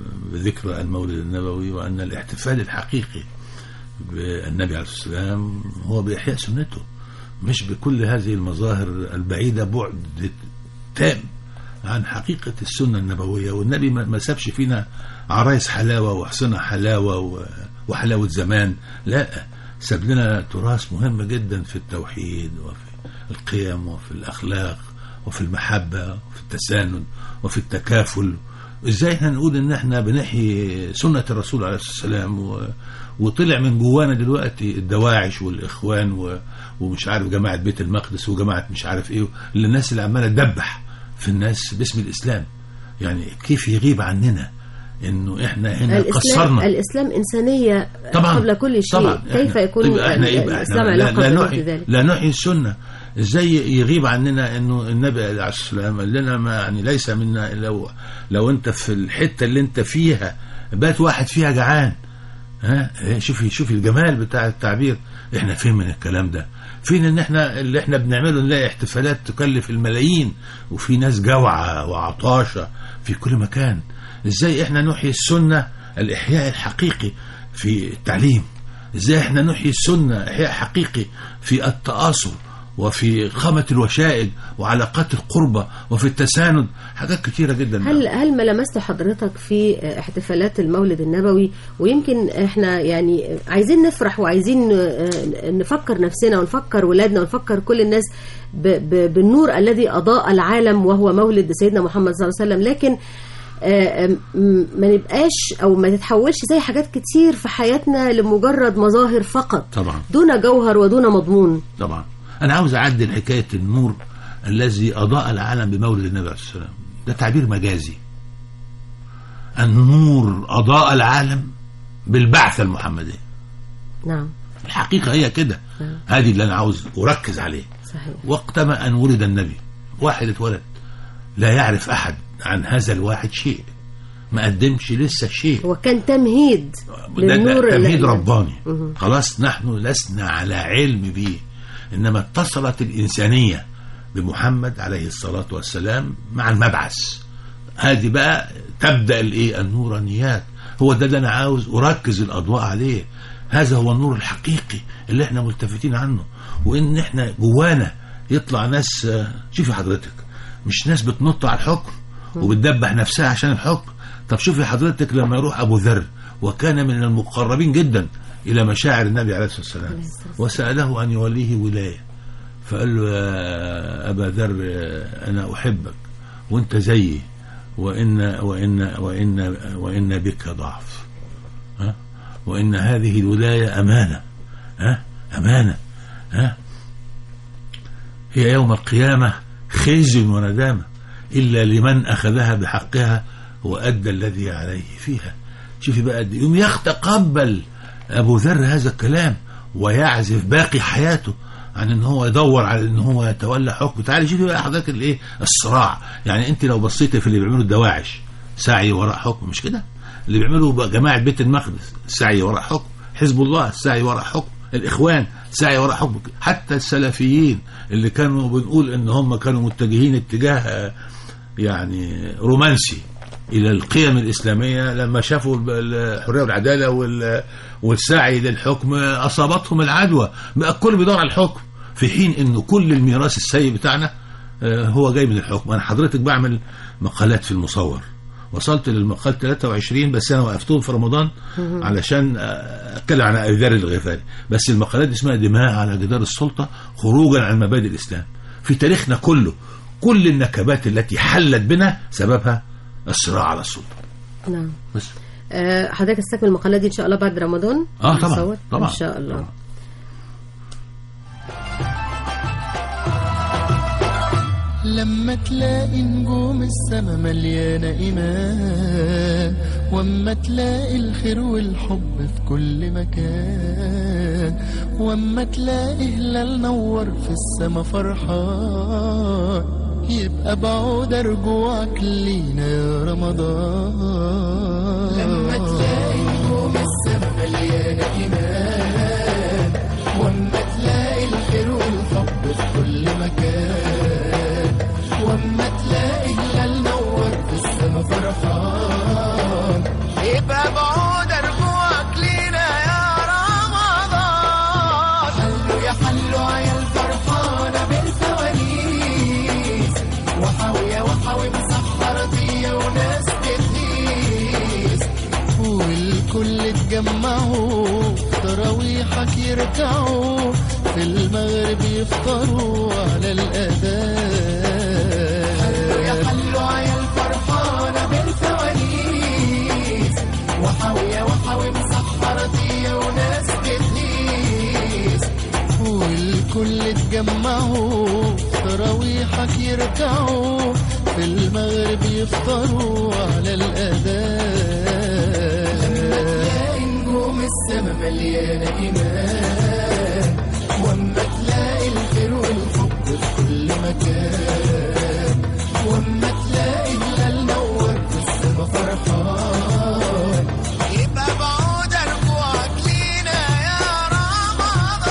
بذكرى المولد النبوي وأن الاحتفال الحقيقي بالنبي عليه الصلاة والسلام هو بإحياء سنته مش بكل هذه المظاهر البعيدة بعد تام عن حقيقة السنة النبوية والنبي ما ما سابش فينا عرايس حلاوة وحصنة حلاوة و- وحلاوة زمان لا ساب لنا تراث مهم جدا في التوحيد وفي القيم وفي الأخلاق وفي المحبة وفي التساند وفي التكافل ازاي احنا نقول ان احنا بنحيي سنة الرسول عليه الصلاة والسلام و... وطلع من جوانا دلوقتي الدواعش والاخوان و... ومش عارف جماعة بيت المقدس وجماعة مش عارف ايه اللي الناس اللي عمالة تدبح في الناس باسم الاسلام يعني كيف يغيب عننا انه احنا هنا الإسلام, قصرنا الإسلام إنسانية طبعا قبل كل شيء طبعا كيف إحنا- يكون طيب احنا يبقى الإسلام احنا لا, علاقة لا, بمثل نحيي ذلك لا نحيي السنه ازاي يغيب عننا انه النبي عليه السلام قال لنا ما يعني ليس منا لو لو انت في الحته اللي انت فيها بات واحد فيها جعان ها إيه، شوفي شوفي الجمال بتاع التعبير احنا فين من الكلام ده فين ان احنا اللي احنا بنعمله نلاقي احتفالات تكلف الملايين وفي ناس جوعة وعطاشة في كل مكان ازاي احنا نحيي السنة الاحياء الحقيقي في التعليم ازاي احنا نحيي السنة احياء حقيقي في التآصل وفي خامة الوشائج وعلاقات القربة وفي التساند حاجات كتيرة جدا هل هل ما لمست حضرتك في احتفالات المولد النبوي ويمكن احنا يعني عايزين نفرح وعايزين نفكر نفسنا ونفكر ولادنا ونفكر كل الناس ب- ب- بالنور الذي اضاء العالم وهو مولد سيدنا محمد صلى الله عليه وسلم لكن آه، م- ما نبقاش او ما تتحولش زي حاجات كتير في حياتنا لمجرد مظاهر فقط طبعا دون جوهر ودون مضمون طبعا انا عاوز اعدل حكايه النور الذي اضاء العالم بمولد النبي عليه السلام ده تعبير مجازي النور اضاء العالم بالبعثة المحمدية نعم الحقيقة هي كده نعم. هذه اللي أنا عاوز أركز عليه صحيح وقتما أن ولد النبي واحد اتولد لا يعرف أحد عن هذا الواحد شيء ما قدمش لسه شيء هو كان تمهيد ده- ده للنور تمهيد اللي- رباني مهم. خلاص نحن لسنا على علم به انما اتصلت الانسانيه بمحمد عليه الصلاه والسلام مع المبعث هذه بقى تبدا الايه النورانيات هو ده اللي انا عاوز اركز الاضواء عليه هذا هو النور الحقيقي اللي احنا ملتفتين عنه وان احنا جوانا يطلع ناس آه، شوفي حضرتك مش ناس بتنط على الحكم وبتدبح نفسها عشان الحكم طب شوفي حضرتك لما يروح ابو ذر وكان من المقربين جدا الى مشاعر النبي عليه الصلاه والسلام وساله ان يوليه ولايه فقال له يا ابا ذر آه، انا احبك وانت زيي وان وان وان وان بك ضعف ها وان هذه الولايه امانه ها امانه ها هي يوم القيامة خزي وندامة إلا لمن أخذها بحقها وأدى الذي عليه فيها شوفي بقى قد إيه. يوم يتقبل أبو ذر هذا الكلام ويعزف باقي حياته عن ان هو يدور على ان هو يتولى حكم تعالي شوفي بقى حضرتك الايه الصراع يعني انت لو بصيتي في اللي بيعملوا الدواعش سعي وراء حكم مش كده اللي بيعملوا بقى جماعه بيت المقدس سعي وراء حكم حزب الله سعي وراء حكم الاخوان سعي وراء حكم حتى السلفيين اللي كانوا بنقول ان هم كانوا متجهين اتجاه آه، يعني رومانسي الى القيم الاسلاميه لما شافوا الب- الحريه والعداله وال- والسعي للحكم اصابتهم العدوى بقى الكل بيدور على الحكم في حين انه كل الميراث السيء بتاعنا آه، هو جاي من الحكم انا حضرتك بعمل مقالات في المصور وصلت للمقال 23 بس انا وقفتهم في رمضان علشان آه، اتكلم عن ابي ذر الغفاري بس المقالات دي اسمها دماء على جدار السلطه خروجا عن مبادئ الاسلام في تاريخنا كله كل النكبات التي حلت بنا سببها الصراع على السلطه نعم بس آه، حضرتك تستكمل المقالات دي ان شاء الله بعد رمضان آه، طبعاً، نصور؟ طبعاً. ان شاء الله طبعاً. لما تلاقي نجوم السما مليانة إيمان واما تلاقي الخير والحب في كل مكان واما تلاقي هلال نور في السما فرحان يبقى بعود رجوعك لينا يا رمضان لما تلاقي نجوم السما مليانة إيمان واما تلاقي الخير والحب في كل مكان واما تلاقي هلال نور في السما فرحان يبقى بعود رجوعك لينا يا رمضان حلو يا حلو يا الفرحانة بالفوانيس وحاوية وحاوي مسحرتية وناس تدليس والكل اتجمعوا تراويحك يركعوا في المغرب يفطروا على الأذان حلو يا حلو يا الفرحانة بالفوانيس وحاوية وحاوي مسحرتية وناس تدليس والكل اتجمعوا تراويحك يركعوا في المغرب يفطروا على الأذان لما تلاقي نجوم السما مليانة إيمان واما تلاقي الخير والحب في كل مكان واما تلاقي هلال نور في السما فرحان يبقى بعود رجوعك لينا يا رمضان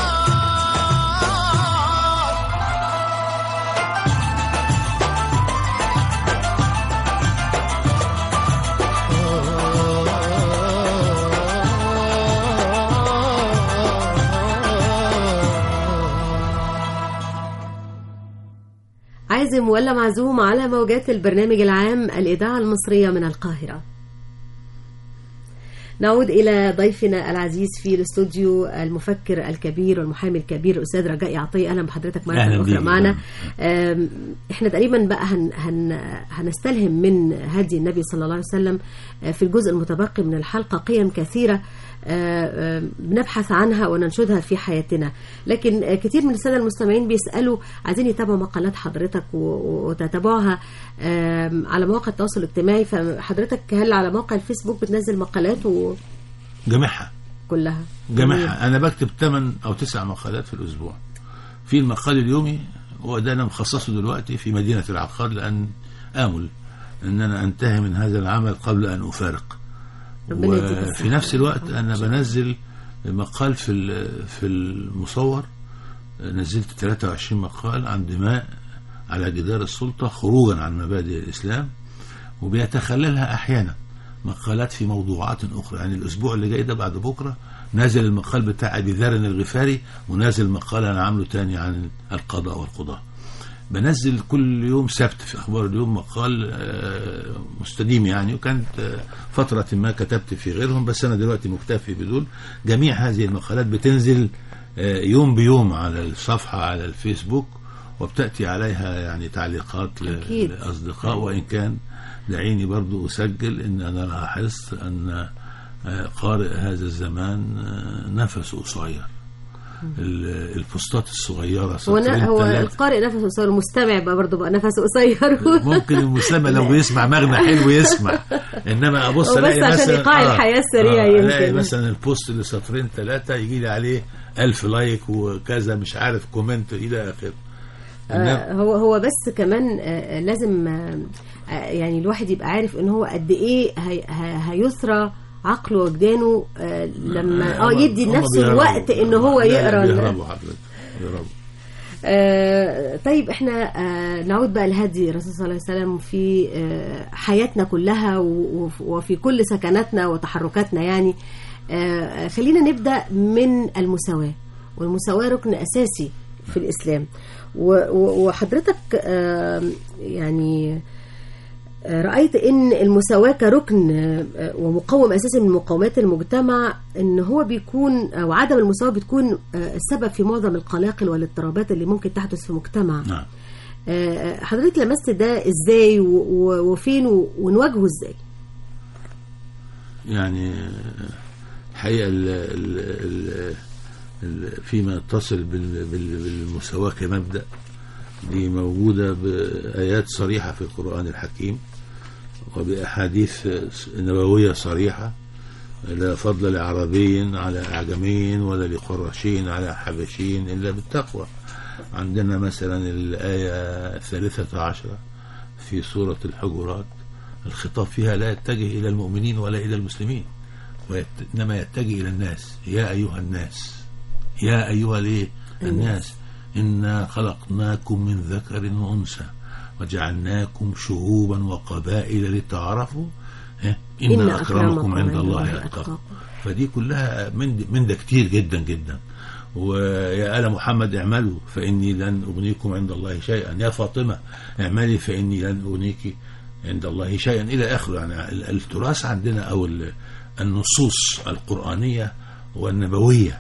عازم ولا معزوم على موجات البرنامج العام الإذاعة المصرية من القاهرة نعود إلى ضيفنا العزيز في الاستوديو المفكر الكبير والمحامي الكبير الأستاذ رجاء عطية أهلا بحضرتك مرة أهلاً أخرى بيك. معنا آم، إحنا تقريبا بقى هن هن هنستلهم من هدي النبي صلى الله عليه وسلم آه، في الجزء المتبقي من الحلقة قيم كثيرة آه، آه، بنبحث عنها وننشدها في حياتنا لكن آه، كتير من السادة المستمعين بيسألوا عايزين يتابعوا مقالات حضرتك و- وتتابعها آم، على مواقع التواصل الاجتماعي فحضرتك هل على موقع الفيسبوك بتنزل مقالات و... جميعها كلها جميعها انا بكتب 8 او 9 مقالات في الاسبوع في المقال اليومي وده انا مخصصه دلوقتي في مدينه العقاد لان امل ان انا انتهي من هذا العمل قبل ان افارق ربنا يديك وفي الصحة. نفس الوقت انا بنزل مقال في ال- في المصور نزلت 23 مقال عن دماء على جدار السلطه خروجا عن مبادئ الاسلام وبيتخللها احيانا مقالات في موضوعات اخرى يعني الاسبوع اللي جاي ده بعد بكره نازل المقال بتاع ابي ذر الغفاري ونازل مقال انا عامله تاني عن القضاء والقضاه بنزل كل يوم سبت في اخبار اليوم مقال آه، مستديم يعني وكانت آه، فتره ما كتبت في غيرهم بس انا دلوقتي مكتفي بدول جميع هذه المقالات بتنزل آه، يوم بيوم على الصفحه على الفيسبوك وبتاتي عليها يعني تعليقات ل- أكيد. لاصدقاء وان كان دعيني برضو اسجل ان انا لاحظت ان آه، قارئ هذا الزمان آه، نفسه قصير ال- البوستات الصغيره هو سطرين نا- هو ثلاثة. القارئ نفسه قصير المستمع بقى برضه بقى نفسه قصير ممكن المستمع لو بيسمع مغنى حلو يسمع انما ابص هو بس الاقي عشان مثلا إيقاع الحياة السريع يمكن. الاقي مثلا البوست اللي سطرين ثلاثه يجي لي عليه ألف لايك وكذا مش عارف كومنت الى اخره إنما- آه، هو هو بس كمان آه، لازم آه، آه، يعني الواحد يبقى عارف ان هو قد ايه هي- ه- هيثرى عقله وجدانه آه، لما اه هم- يدي هم لنفسه بيهربوا. الوقت ان هو لا، لا، يقرا ال- بيهربوا حضرتك بيهربوا آه، طيب احنا آه، نعود بقى لهدي الرسول صلى الله عليه وسلم في آه، حياتنا كلها و- وف- وفي كل سكناتنا وتحركاتنا يعني آه، خلينا نبدا من المساواه والمساواه ركن اساسي في الاسلام و- و- وحضرتك آه، يعني آه، رأيت أن المساواة كركن آه، ومقوم أساسي من مقومات المجتمع أن هو بيكون أو عدم المساواة بتكون آه، السبب في معظم القلاقل والاضطرابات اللي ممكن تحدث في مجتمع نعم آه، حضرتك لمست ده إزاي و- و- وفين و- ونواجهه إزاي يعني الحقيقه ال ال ال ال فيما يتصل بال- بال- بالمساواه كمبدا دي موجوده بايات صريحه في القران الحكيم وباحاديث نبويه صريحه لا فضل لعربي على أعجمي ولا لقرشي على حبشي إلا بالتقوى عندنا مثلا الآية الثالثة عشرة في سورة الحجرات الخطاب فيها لا يتجه إلى المؤمنين ولا إلى المسلمين ويت... إنما يتجه إلى الناس يا أيها الناس يا أيها الإيه الناس إنا خلقناكم من ذكر وأنثى وجعلناكم شعوبا وقبائل لتعارفوا إيه؟ إن, إن أكرمكم عند الله أتقاكم فدي كلها من من ده كتير جدا جدا ويا آل محمد اعملوا فإني لن أغنيكم عند الله شيئا يا فاطمة اعملي فإني لن أغنيك عند الله شيئا إلى آخره يعني ال- التراث عندنا أو ال- النصوص القرآنية والنبوية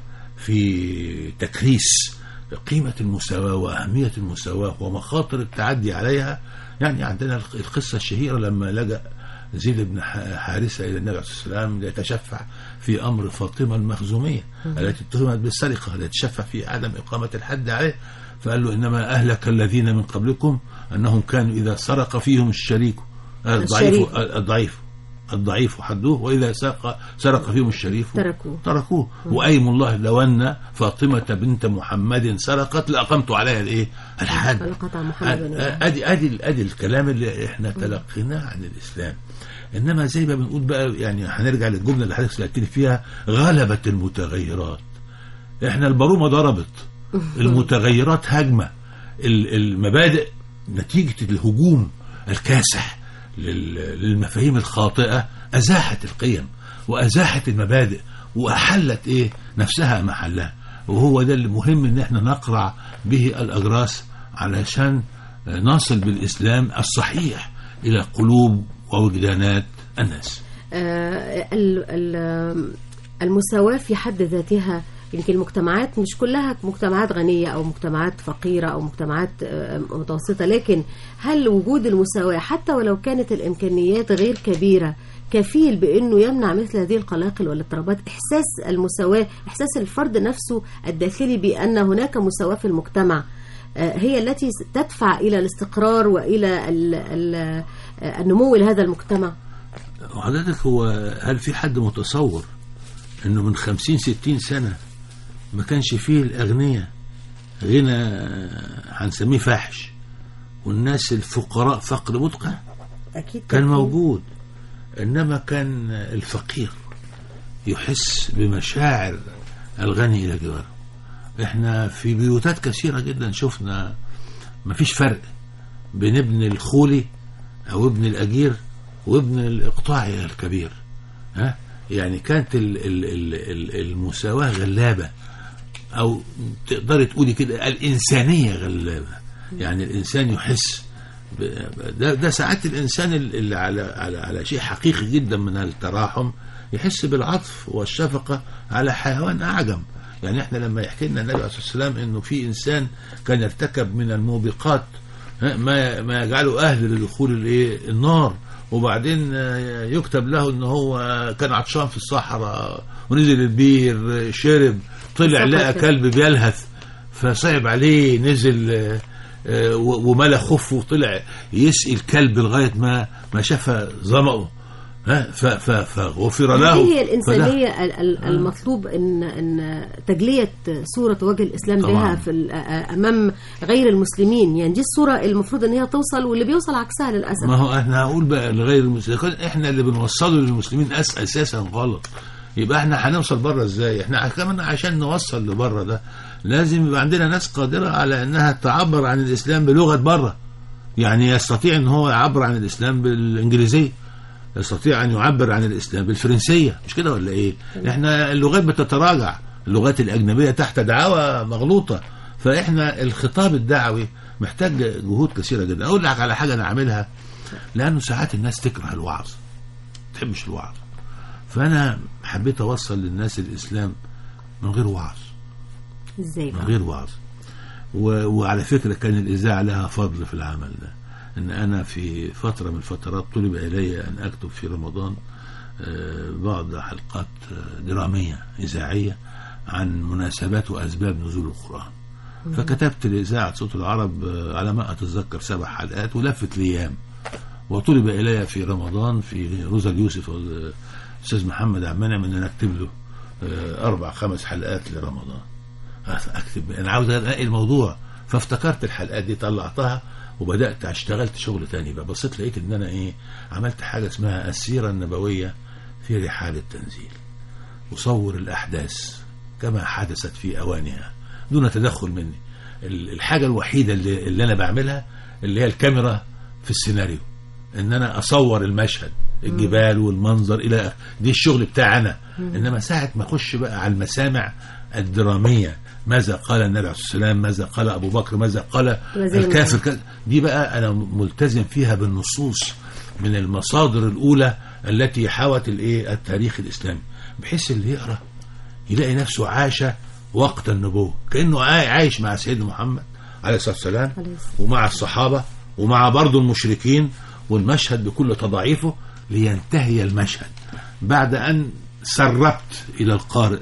في تكريس قيمة المساواة وأهمية المساواة ومخاطر التعدي عليها يعني عندنا الق- القصة الشهيرة لما لجأ زيد بن ح- حارثة إلى النبي عليه الصلاة والسلام ليتشفع في أمر فاطمة المخزومية التي اتهمت بالسرقة ليتشفع في عدم إقامة الحد عليه فقال له إنما أهلك الذين من قبلكم أنهم كانوا إذا سرق فيهم الشريك الضعيف الشريك. الضعيف الضعيف حدوه وإذا سرق سرق فيهم الشريف تركوه. تركوه وأيم الله لو أن فاطمة بنت محمد سرقت لأقمت عليها الإيه الحد فلقطع محمد بن إبراهيم. ادي ادي ادي الكلام اللي احنا تلقيناه عن الاسلام انما زي ما بنقول بقى يعني هنرجع للجمله اللي حضرتك سالتني فيها غلبت المتغيرات احنا البرومه ضربت المتغيرات هجمه ال- المبادئ نتيجه الهجوم الكاسح لل- للمفاهيم الخاطئه ازاحت القيم وازاحت المبادئ واحلت ايه نفسها محلها وهو ده اللي مهم ان احنا نقرع به الاجراس علشان نصل بالاسلام الصحيح الى قلوب ووجدانات الناس آه، ال- ال- المساواة في حد ذاتها يمكن المجتمعات مش كلها مجتمعات غنية أو مجتمعات فقيرة أو مجتمعات آه، متوسطة لكن هل وجود المساواة حتى ولو كانت الإمكانيات غير كبيرة كفيل بأنه يمنع مثل هذه القلاقل والاضطرابات إحساس المساواة إحساس الفرد نفسه الداخلي بأن هناك مساواة في المجتمع آه، هي التي تدفع إلى الاستقرار وإلى ال- ال- آه، النمو لهذا المجتمع وحضرتك هو هل في حد متصور انه من خمسين ستين سنة ما كانش فيه الأغنياء غنى هنسميه فاحش والناس الفقراء فقر مدقع اكيد كان طبعاً. موجود انما كان الفقير يحس بمشاعر الغني الى جواره احنا في بيوتات كثيره جدا شفنا مفيش فرق بين ابن الخولي او ابن الاجير وابن الاقطاعي الكبير ها يعني كانت ال ال ال ال المساواه غلابه او تقدري تقولي كده الانسانيه غلابه يعني الانسان يحس ب- ب- ده, ده ساعات الانسان اللي على على على شيء حقيقي جدا من التراحم يحس بالعطف والشفقه على حيوان اعجم يعني احنا لما يحكي لنا النبي عليه الصلاه والسلام انه في انسان كان ارتكب من الموبقات ها، ما ما يجعله اهل لدخول الايه النار وبعدين آه، يكتب له ان هو كان عطشان في الصحراء ونزل البير آه، شرب طلع بالظبط لقى كده. كلب بيلهث فصعب عليه نزل آه، آه، و- وملا خفه وطلع يسقي الكلب لغايه ما ما شاف ظمأه ها ف- ف- فغفر له هذه هي فده- الإنسانية ال- ال- المطلوب إن إن تجلية صورة وجه الإسلام طبعاً. بها في ال- أمام غير المسلمين يعني دي الصورة المفروض إن هي توصل واللي بيوصل عكسها للأسف ما هو احنا هقول بقى لغير المسلمين كان احنا اللي بنوصله للمسلمين أس اساسا غلط يبقى احنا هنوصل بره ازاي احنا كمان عشان نوصل لبره ده لازم يبقى عندنا ناس قادره على انها تعبر عن الاسلام بلغه بره يعني يستطيع ان هو يعبر عن الاسلام بالانجليزيه يستطيع ان يعبر عن الاسلام بالفرنسيه مش كده ولا ايه احنا اللغات بتتراجع اللغات الاجنبيه تحت دعاوى مغلوطه فاحنا الخطاب الدعوي محتاج جهود كثيره جدا اقول لك على حاجه انا عاملها لانه ساعات الناس تكره الوعظ ما تحبش الوعظ فانا حبيت اوصل للناس الاسلام من غير وعظ إزاي من بقى غير وعظ و... وعلى فكرة كان الإذاعة لها فضل في العمل ده إن أنا في فترة من الفترات طلب إلي أن أكتب في رمضان آه، بعض حلقات آه، درامية إذاعية عن مناسبات وأسباب نزول القرآن فكتبت لإذاعة صوت العرب آه، على ما أتذكر سبع حلقات ولفت الأيام وطلب إلي في رمضان في روزا اليوسف والأستاذ محمد عبد المنعم إن أنا أكتب له آه، أربع خمس حلقات لرمضان اكتب انا عاوز الاقي الموضوع فافتكرت الحلقات دي طلعتها وبدات اشتغلت شغل تاني بقى بصيت لقيت ان انا ايه عملت حاجه اسمها السيره النبويه في رحال التنزيل وصور الاحداث كما حدثت في اوانها دون تدخل مني ال- الحاجه الوحيده اللي, اللي انا بعملها اللي هي الكاميرا في السيناريو ان انا اصور المشهد الجبال والمنظر الى آخره. دي الشغل بتاعي انا انما ساعه ما اخش بقى على المسامع الدراميه ماذا قال النبي عليه الصلاه والسلام ماذا قال ابو بكر ماذا قال لازم الكافر كذا. دي بقى انا ملتزم فيها بالنصوص من المصادر الاولى التي حوت الايه التاريخ الاسلامي بحيث اللي يقرا يلاقي نفسه عاش وقت النبوه كانه عاي- عايش مع سيدنا محمد عليه الصلاه والسلام عليه الصلاة ومع الصحابه ومع برضه المشركين والمشهد بكل تضاعيفه لينتهي المشهد بعد ان سربت الى القارئ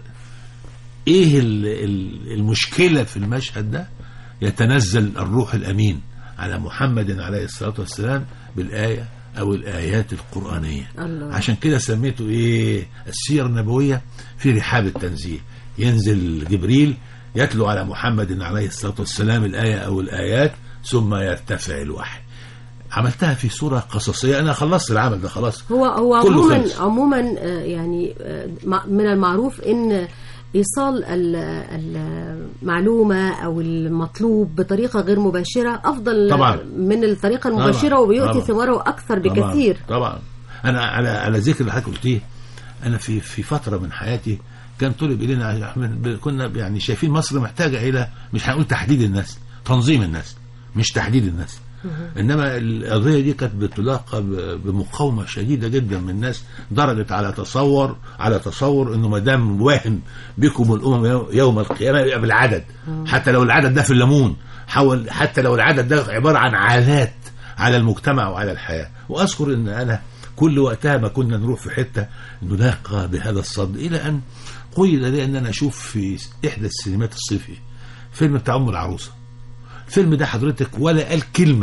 ايه ال- ال- المشكله في المشهد ده يتنزل الروح الامين على محمد عليه الصلاه والسلام بالايه او الايات القرانيه الله. عشان كده سميته ايه السيره النبويه في رحاب التنزيل ينزل جبريل يتلو على محمد عليه الصلاه والسلام الايه او الايات ثم يرتفع الوحي عملتها في صوره قصصيه انا خلصت العمل ده خلاص هو هو كله عموما خلص. عموما آه، يعني آه، مع- من المعروف ان ايصال ال- المعلومه او المطلوب بطريقه غير مباشره افضل طبعا. من الطريقه المباشره طبعا. وبيؤتي طبعا. ثماره اكثر طبعا بكثير طبعا انا على على ذكر اللي حضرتك قلتيه انا في في فتره من حياتي كان طلب الينا يا أحمد، ب- كنا يعني شايفين مصر محتاجه الى مش هنقول تحديد النسل تنظيم النسل مش تحديد النسل انما القضيه دي كانت بتلاقى ب- بمقاومه شديده جدا من الناس درجت على تصور على تصور انه ما دام واهم بكم الامم يو- يوم القيامه يبقى بالعدد حتى لو العدد ده في الليمون حول حتى لو العدد ده عباره عن عادات على المجتمع وعلى الحياه واذكر ان انا كل وقتها ما كنا نروح في حته نلاقى بهذا الصد الى ان قيل لي ان انا اشوف في احدى السينمات الصيفي فيلم بتاع ام العروسه الفيلم ده حضرتك ولا قال كلمة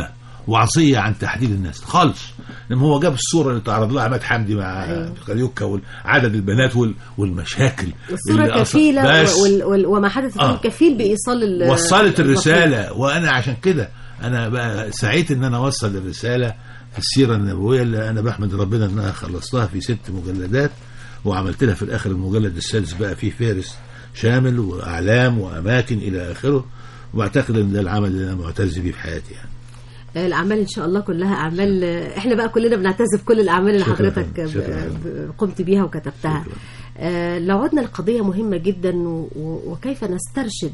وعصيه عن تحديد الناس خالص لما هو جاب الصوره اللي تعرض لها عماد حمدي مع أيوة. كاريوكا وعدد البنات وال- والمشاكل الصورة اللي أص- كفيلة بس وال- وال- وما حدث فيه آه. كفيل بإيصال ال- وصلت المطلوب. الرسالة وأنا عشان كده أنا بقى سعيت إن أنا أوصل الرسالة في السيرة النبوية اللي أنا بحمد ربنا إن أنا خلصتها في ست مجلدات وعملت لها في الآخر المجلد السادس بقى فيه فهرس شامل وأعلام وأماكن إلى آخره وأعتقد إن ده العمل اللي أنا معتز بيه في حياتي يعني الأعمال إن شاء الله كلها أعمال إحنا بقى كلنا بنعتز بكل الأعمال اللي شكراً. حضرتك ب- شكراً. ب- قمت بيها وكتبتها شكراً. آه، لو عدنا لقضية مهمة جدا و- و- وكيف نسترشد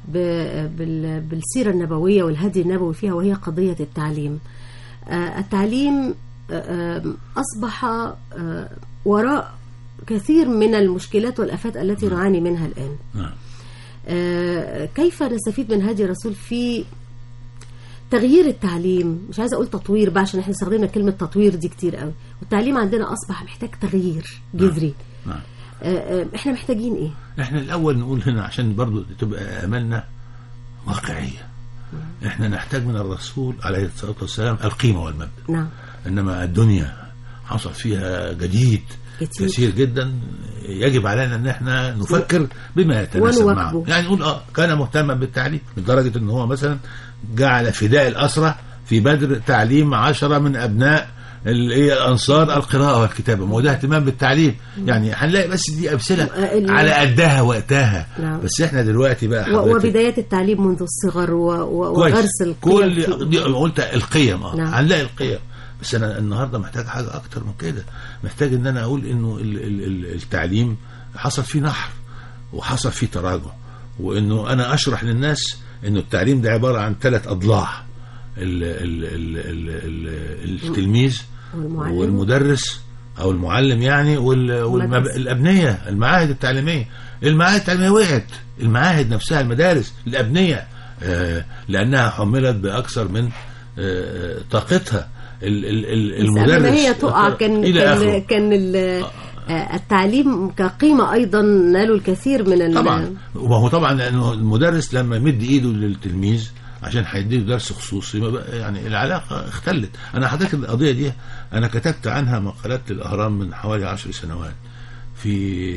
ب- بال- بالسيرة النبوية والهدي النبوي فيها وهي قضية التعليم آه، التعليم آه، آه، أصبح آه، وراء كثير من المشكلات والآفات التي نعاني منها الآن نعم آه، كيف نستفيد من هدي الرسول في تغيير التعليم مش عايزه اقول تطوير بقى عشان احنا استخدمنا كلمه تطوير دي كتير قوي والتعليم عندنا اصبح محتاج تغيير جذري نعم آه، آه، احنا محتاجين ايه احنا الاول نقول هنا عشان برضو تبقى املنا واقعيه احنا نحتاج من الرسول عليه الصلاه والسلام القيمه والمبدا نعم انما الدنيا حصل فيها جديد كتير. كثير جدا يجب علينا ان احنا نفكر بما يتناسب معه ونواكبه. يعني نقول اه كان مهتما بالتعليم لدرجه ان هو مثلا جعل فداء الاسرى في بدر تعليم عشرة من ابناء ال- إيه الانصار القراءه والكتابه ما هو ده اهتمام بالتعليم يعني هنلاقي بس دي امثله آه، ال- على قدها وقتها نعم. بس احنا دلوقتي بقى و- حضرتك وبدايات التعليم منذ الصغر و- و- كويس. وغرس القيم كل في- دي قلت القيم اه نعم. هنلاقي القيم بس انا النهارده محتاج حاجه اكتر من كده محتاج ان انا اقول انه ال- ال- ال- التعليم حصل فيه نحر وحصل فيه تراجع وانه انا اشرح للناس انه التعليم ده عباره عن ثلاث اضلاع ال ال ال ال ال التلميذ والمعلم. والمدرس او المعلم يعني وال والمب... المدرسة. الابنيه المعاهد التعليميه المعاهد التعليميه وقعت المعاهد نفسها المدارس الابنيه آه لانها حملت باكثر من آه طاقتها ال ال ال بس قبل المدرس ما هي تقع كان الى كان, اخره كان ال- آه، التعليم كقيمه ايضا نالوا الكثير من ال- طبعا وهو طبعا لانه المدرس لما يمد ايده للتلميذ عشان هيديله درس خصوصي ما بقى- يعني العلاقه اختلت انا حضرتك القضيه دي انا كتبت عنها مقالات للاهرام من حوالي عشر سنوات في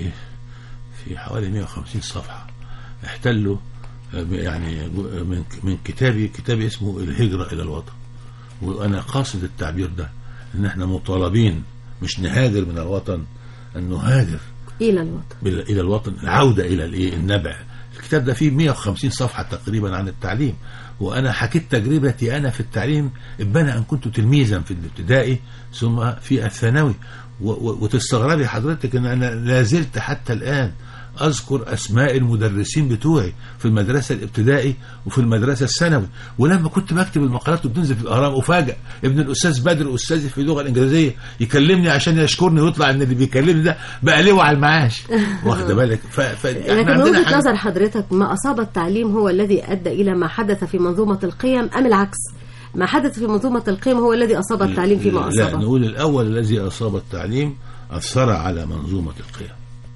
في حوالي 150 صفحه احتلوا آه، يعني جو- من من كتابي كتابي اسمه الهجره الى الوطن وانا قاصد التعبير ده ان احنا مطالبين مش نهاجر من الوطن ان نهاجر الى الوطن بال- الى الوطن العوده الى الايه النبع الكتاب ده فيه 150 صفحه تقريبا عن التعليم وانا حكيت تجربتي انا في التعليم ابانا ان كنت تلميذا في الابتدائي ثم في الثانوي و- و- وتستغربي حضرتك ان انا لا زلت حتى الان اذكر اسماء المدرسين بتوعي في المدرسه الابتدائي وفي المدرسه الثانوي ولما كنت بكتب المقالات وبتنزل في الاهرام افاجئ ابن الاستاذ بدر استاذي في اللغه الانجليزيه يكلمني عشان يشكرني ويطلع ان اللي بيكلمني ده بقى ليه على المعاش واخده بالك ف... ف... إحنا لكن من عندنا وجهه حاجة- نظر حضرتك ما اصاب التعليم هو الذي ادى الى ما حدث في منظومه القيم ام العكس ما حدث في منظومه القيم هو الذي اصاب التعليم فيما لا اصابه نقول الاول الذي اصاب التعليم اثر على منظومه القيم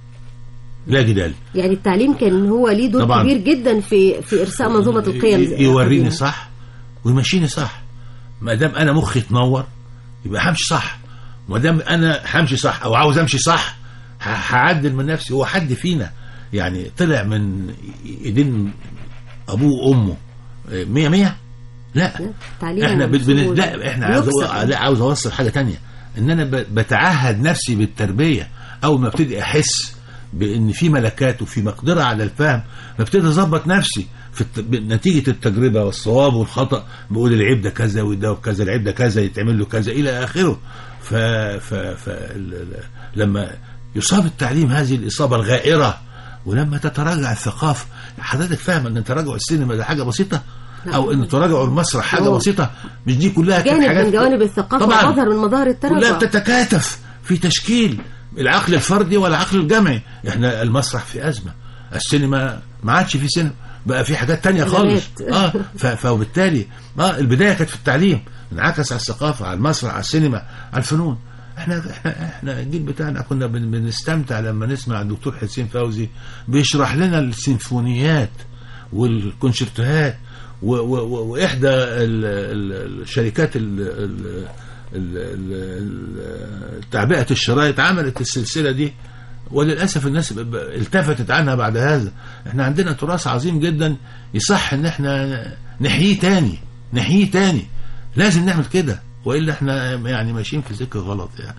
لا جدال يعني التعليم كان هو ليه دور طبعاً. كبير جدا في في ارساء منظومه القيم ي- يوريني القديمة. صح ويمشيني صح ما دام انا مخي اتنور يبقى همشي صح ما دام انا همشي صح او عاوز امشي صح ه- هعدل من نفسي هو حد فينا يعني طلع من ايدين ابوه وامه إيه، مية مية لا لا، التعليم احنا بن... بن... منسوب لا احنا عاوز يكسب. أقول- لا عاوز اوصل حاجه تانية ان انا ب... بتعهد نفسي بالتربيه اول ما ابتدي احس بان في ملكات وفي مقدره على الفهم ببتدي اظبط نفسي في الت... نتيجه التجربه والصواب والخطا بقول العيب ده كذا وده كذا العيب ده كذا يتعمل له كذا الى اخره ف, ف... ف... ال- ال- لما يصاب التعليم هذه الاصابه الغائره ولما تتراجع الثقافه حضرتك فاهم ان تراجع السينما ده حاجه بسيطه او ان تراجع المسرح حاجه هو بسيطه مش دي كلها كانت جانب حاجات من جوانب الثقافه طبعاً. ومظهر من مظاهر كلها التراجع بتتكاتف في تشكيل العقل الفردي والعقل الجمعي احنا المسرح في ازمه السينما ما عادش في سينما بقى في حاجات تانية خالص خدمات. اه ف- فوبالتالي اه البدايه كانت في التعليم انعكس على الثقافه على المسرح على السينما على الفنون احنا احنا احنا الجيل بتاعنا كنا بن- بنستمتع لما نسمع الدكتور حسين فوزي بيشرح لنا السيمفونيات والكونشرتوهات و و و واحدى ال- ال- الشركات ال- ال- ال- ال- ال- تعبئه الشرايط عملت السلسله دي وللاسف الناس ب- ب- التفتت عنها بعد هذا احنا عندنا تراث عظيم جدا يصح ان احنا نحييه تاني نحييه تاني لازم نعمل كده والا احنا يعني ماشيين في سكه غلط يعني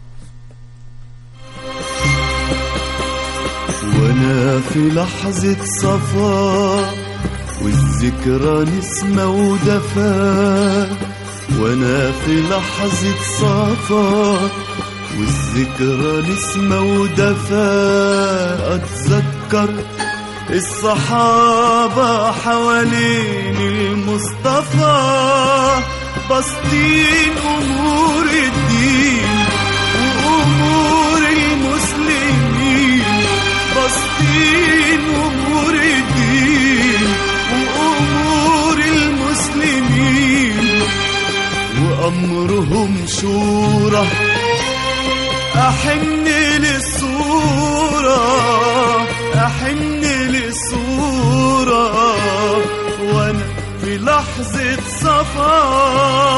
وانا في لحظة صفا والذكرى نسمة ودفا وانا في لحظة صفا والذكرى نسمة ودفا اتذكر الصحابة حوالين المصطفى بسطين امور الدين وامور المسلمين بسطين امور الدين وامور المسلمين وامرهم شورى احن للصورة احن للصورة وانا في لحظة صفا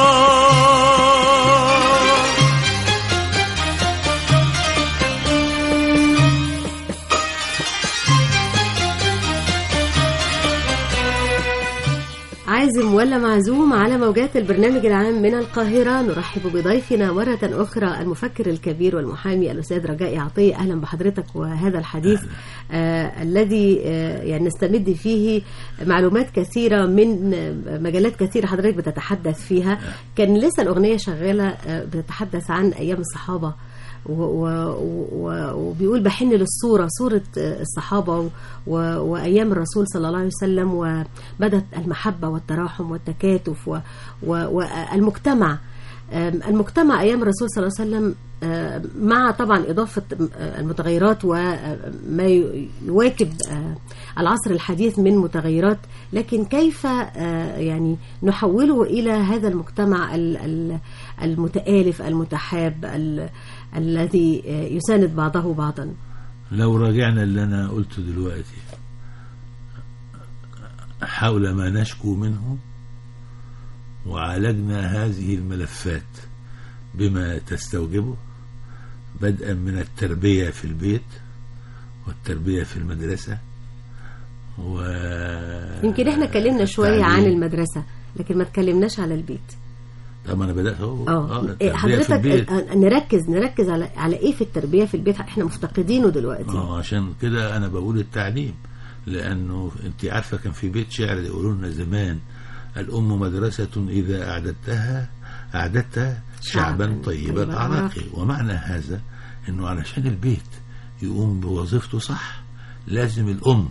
عازم ولا معزوم على موجات البرنامج العام من القاهرة نرحب بضيفنا مرة أخرى المفكر الكبير والمحامي الأستاذ رجاء عطية أهلا بحضرتك وهذا الحديث آه الذي آه يعني نستمد فيه معلومات كثيرة من آه، مجالات كثيرة حضرتك بتتحدث فيها كان لسه الأغنية شغالة آه بتتحدث عن أيام الصحابة و- و- و- وبيقول بحن للصورة صورة الصحابة و- و- وأيام الرسول صلى الله عليه وسلم وبدت المحبة والتراحم والتكاتف و- و- والمجتمع آم، المجتمع أيام الرسول صلى الله عليه وسلم آم، مع طبعا إضافة آه، المتغيرات وما ي- يواكب آه، العصر الحديث من متغيرات لكن كيف آه، يعني نحوله إلى هذا المجتمع ال- ال- المتآلف المتحاب ال- الذي آه، يساند بعضه بعضا لو راجعنا اللي انا قلته دلوقتي حول ما نشكو منه وعالجنا هذه الملفات بما تستوجبه بدءا من التربية في البيت والتربية في المدرسة و يمكن احنا اتكلمنا شوية عن التعليم. المدرسة لكن ما اتكلمناش على البيت طب ما انا بدأت اهو اه التربية في حضرتك البيت. آه، نركز نركز على على ايه في التربية في البيت احنا مفتقدينه دلوقتي اه عشان كده انا بقول التعليم لانه انت عارفه كان في بيت شعر يقولوا لنا زمان الام مدرسه اذا اعددتها اعددت شعبا شعباً طيب طيب الاعراق الأعراق. ومعنى هذا انه علشان البيت يقوم بوظيفته صح لازم الام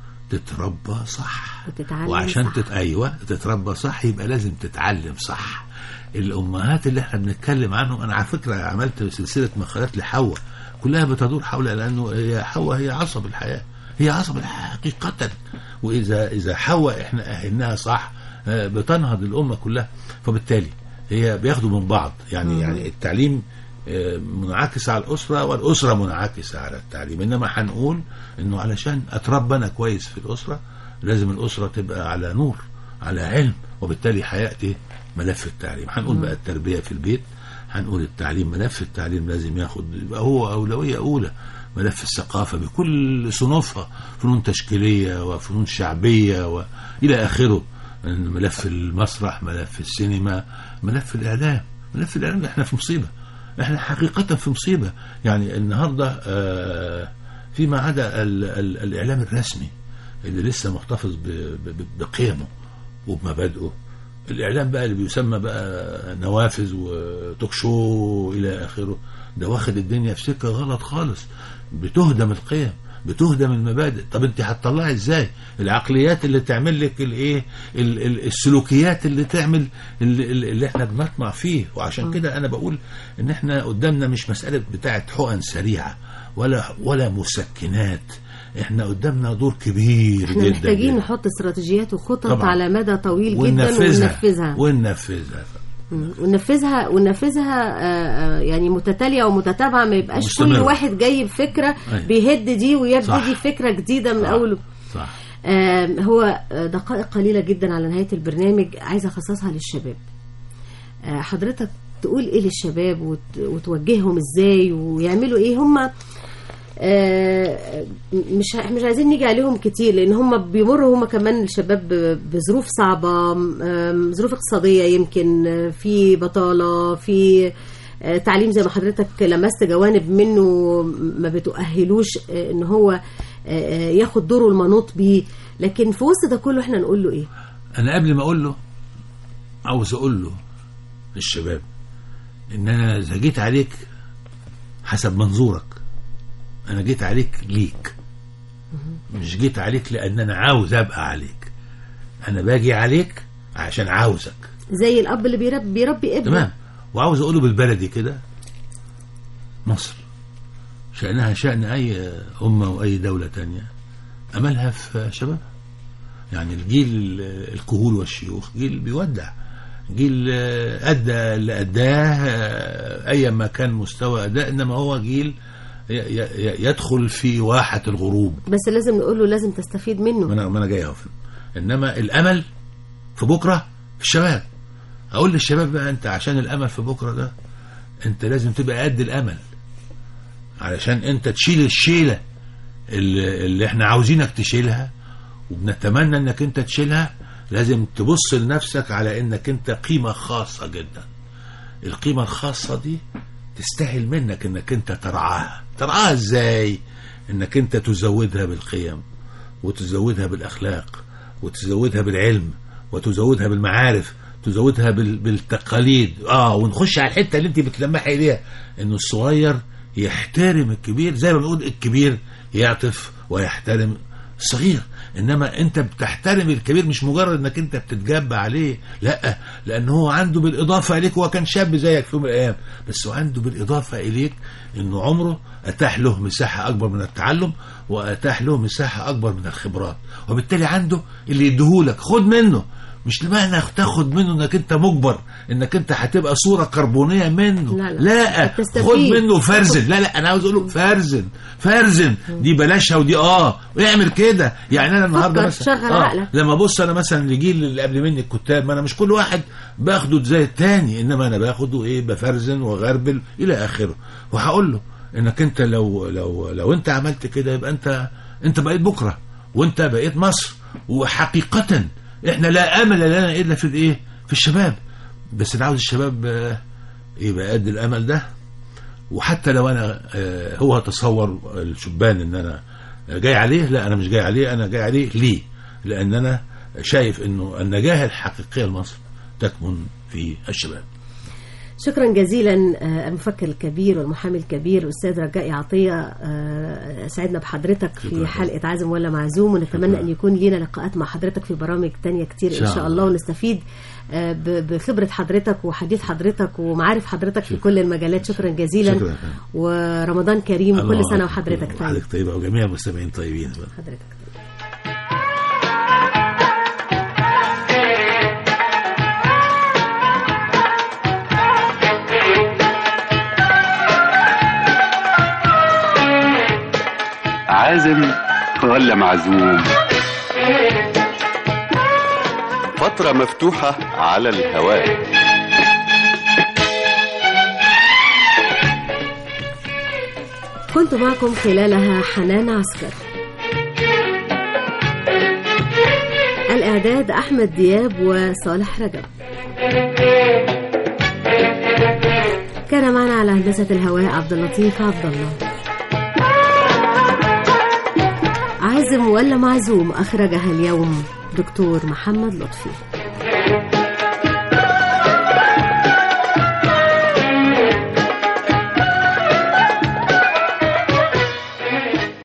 تتربى صح وتتعلم وعشان صح. تت... ايوه تتربى صح يبقى لازم تتعلم صح الامهات اللي احنا بنتكلم عنهم انا على فكره عملت سلسله مقالات لحواء كلها بتدور حول لانه هي حواء هي عصب الحياه هي عصب الحياه حقيقه واذا اذا حواء احنا اهلناها صح آه، بتنهض الامه كلها فبالتالي هي بياخدوا من بعض يعني يعني التعليم آه، منعكس على الأسرة والأسرة منعكسة على التعليم إنما هنقول إنه علشان أتربى أنا كويس في الأسرة لازم الأسرة تبقى على نور على علم وبالتالي هيأتي ملف التعليم هنقول بقى التربية في البيت هنقول التعليم ملف التعليم لازم ياخد يبقى هو أولوية أولى ملف الثقافة بكل صنوفها فنون تشكيلية وفنون شعبية وإلى آخره ملف المسرح ملف السينما ملف الإعلام ملف الإعلام احنا في مصيبة احنا حقيقة في مصيبة يعني النهاردة آه، فيما عدا ال- ال- الإعلام الرسمي اللي لسه محتفظ ب- ب- بقيمه وبمبادئه الإعلام بقى اللي بيسمى بقى نوافذ وتوك شو إلى آخره ده واخد الدنيا في سكة غلط خالص بتهدم القيم بتهدم المبادئ طب انت هتطلعي ازاي العقليات اللي تعمل لك الايه ال- ال- السلوكيات اللي تعمل اللي, اللي احنا بنطمع فيه وعشان كده انا بقول ان احنا قدامنا مش مسألة بتاعت حقن سريعة ولا ولا مسكنات احنا قدامنا دور كبير احنا جدا محتاجين جدا. نحط استراتيجيات وخطط طبعاً. على مدى طويل جدا وننفذها وننفذها وننفذها مم. وننفذها وننفذها آه، آه، يعني متتاليه ومتتابعه ما يبقاش كل مستمرة. واحد جاي بفكره أيوة. بيهد دي صح. ويبتدي فكره جديده من صح. اول صح آم، هو آه، دقائق قليلة جدا على نهاية البرنامج عايزة أخصصها للشباب آه، حضرتك تقول إيه للشباب وت- وتوجههم إزاي ويعملوا إيه هم آه، مش مش عايزين نيجي عليهم كتير لان هم بيمروا هم كمان الشباب ب- بظروف صعبه آم، ظروف اقتصاديه يمكن آه، في بطاله في آه، تعليم زي ما حضرتك لمست جوانب منه ما بتؤهلوش آه، ان هو آه، آه، ياخد دوره المنوط بيه لكن في وسط ده كله احنا نقول له ايه انا قبل ما اقول له عاوز اقول له للشباب ان انا اذا جيت عليك حسب منظورك انا جيت عليك ليك مش جيت عليك لان انا عاوز ابقى عليك انا باجي عليك عشان عاوزك زي الاب اللي بيربي بيربي ابنه تمام وعاوز اقوله بالبلدي كده مصر شأنها شأن أي أمة وأي دولة تانية أملها في شبابها يعني الجيل الكهول والشيوخ جيل بيودع جيل أدى اللي أداه أيا ما كان مستوى أداء إنما هو جيل ي- ي- يدخل في واحة الغروب بس لازم نقول له لازم تستفيد ما منه انا ما انا جاي اهو انما الامل في بكره في الشباب اقول للشباب بقى انت عشان الامل في بكره ده انت لازم تبقى قد الامل علشان انت تشيل الشيله اللي, اللي احنا عاوزينك تشيلها وبنتمنى انك انت تشيلها لازم تبص لنفسك على انك انت قيمه خاصه جدا القيمه الخاصه دي تستاهل منك انك انت ترعاها ترعاها ازاي انك انت تزودها بالقيم وتزودها بالاخلاق وتزودها بالعلم وتزودها بالمعارف تزودها بال- بالتقاليد اه ونخش على الحته اللي انت بتلمحي اليها انه الصغير يحترم الكبير زي ما بنقول الكبير يعطف ويحترم الصغير انما انت بتحترم الكبير مش مجرد انك انت بتتجب عليه لا لان هو عنده بالاضافه اليك هو كان شاب زيك في يوم من الايام بس هو عنده بالاضافه اليك انه عمره اتاح له مساحه اكبر من التعلم واتاح له مساحه اكبر من الخبرات وبالتالي عنده اللي يديهولك خد منه مش لمعنى تاخد منه انك انت مجبر انك انت هتبقى صوره كربونيه منه لا، لا. لا تستفيد. خد منه فرزن لا لا انا عاوز اقوله فرزن فرزن دي بلاشها ودي اه واعمل كده يعني انا النهارده فكر، مثلا شغل عقلك. لما ابص انا مثلا لجيل اللي قبل مني الكتاب ما انا مش كل واحد باخده زي التاني انما انا باخده ايه بفرزن وغربل الى اخره وهقول له انك انت لو لو لو انت عملت كده يبقى انت انت بقيت بكره وانت بقيت مصر وحقيقه احنا لا امل لنا الا في الايه في الشباب بس انا عاوز الشباب آه، يبقى قد الامل ده وحتى لو انا آه، هو تصور الشبان ان انا جاي عليه لا انا مش جاي عليه انا جاي عليه ليه لان انا شايف انه النجاح الحقيقيه لمصر تكمن في الشباب شكرا جزيلا آه، المفكر الكبير والمحامي الكبير الاستاذ رجاء عطيه آه، سعدنا بحضرتك في شكرا. حلقه عازم ولا معزوم ونتمنى شكرا. ان يكون لينا لقاءات مع حضرتك في برامج تانية كتير ان إن شاء شاء الله الله. ونستفيد آه، ب- بخبره حضرتك وحديث حضرتك ومعارف حضرتك في كل المجالات شكرا جزيلا شكرا. ورمضان كريم وكل الله سنه أكبر. وحضرتك طيب وحضرتك طيبه وجميع المستمعين طيبين حضرتك عازم ولا معزوم فترة مفتوحة على الهواء كنت معكم خلالها حنان عسكر الإعداد أحمد دياب وصالح رجب كان معنا على هندسة الهواء عبد اللطيف عبد الله عازم ولا معزوم أخرجها اليوم دكتور محمد لطفي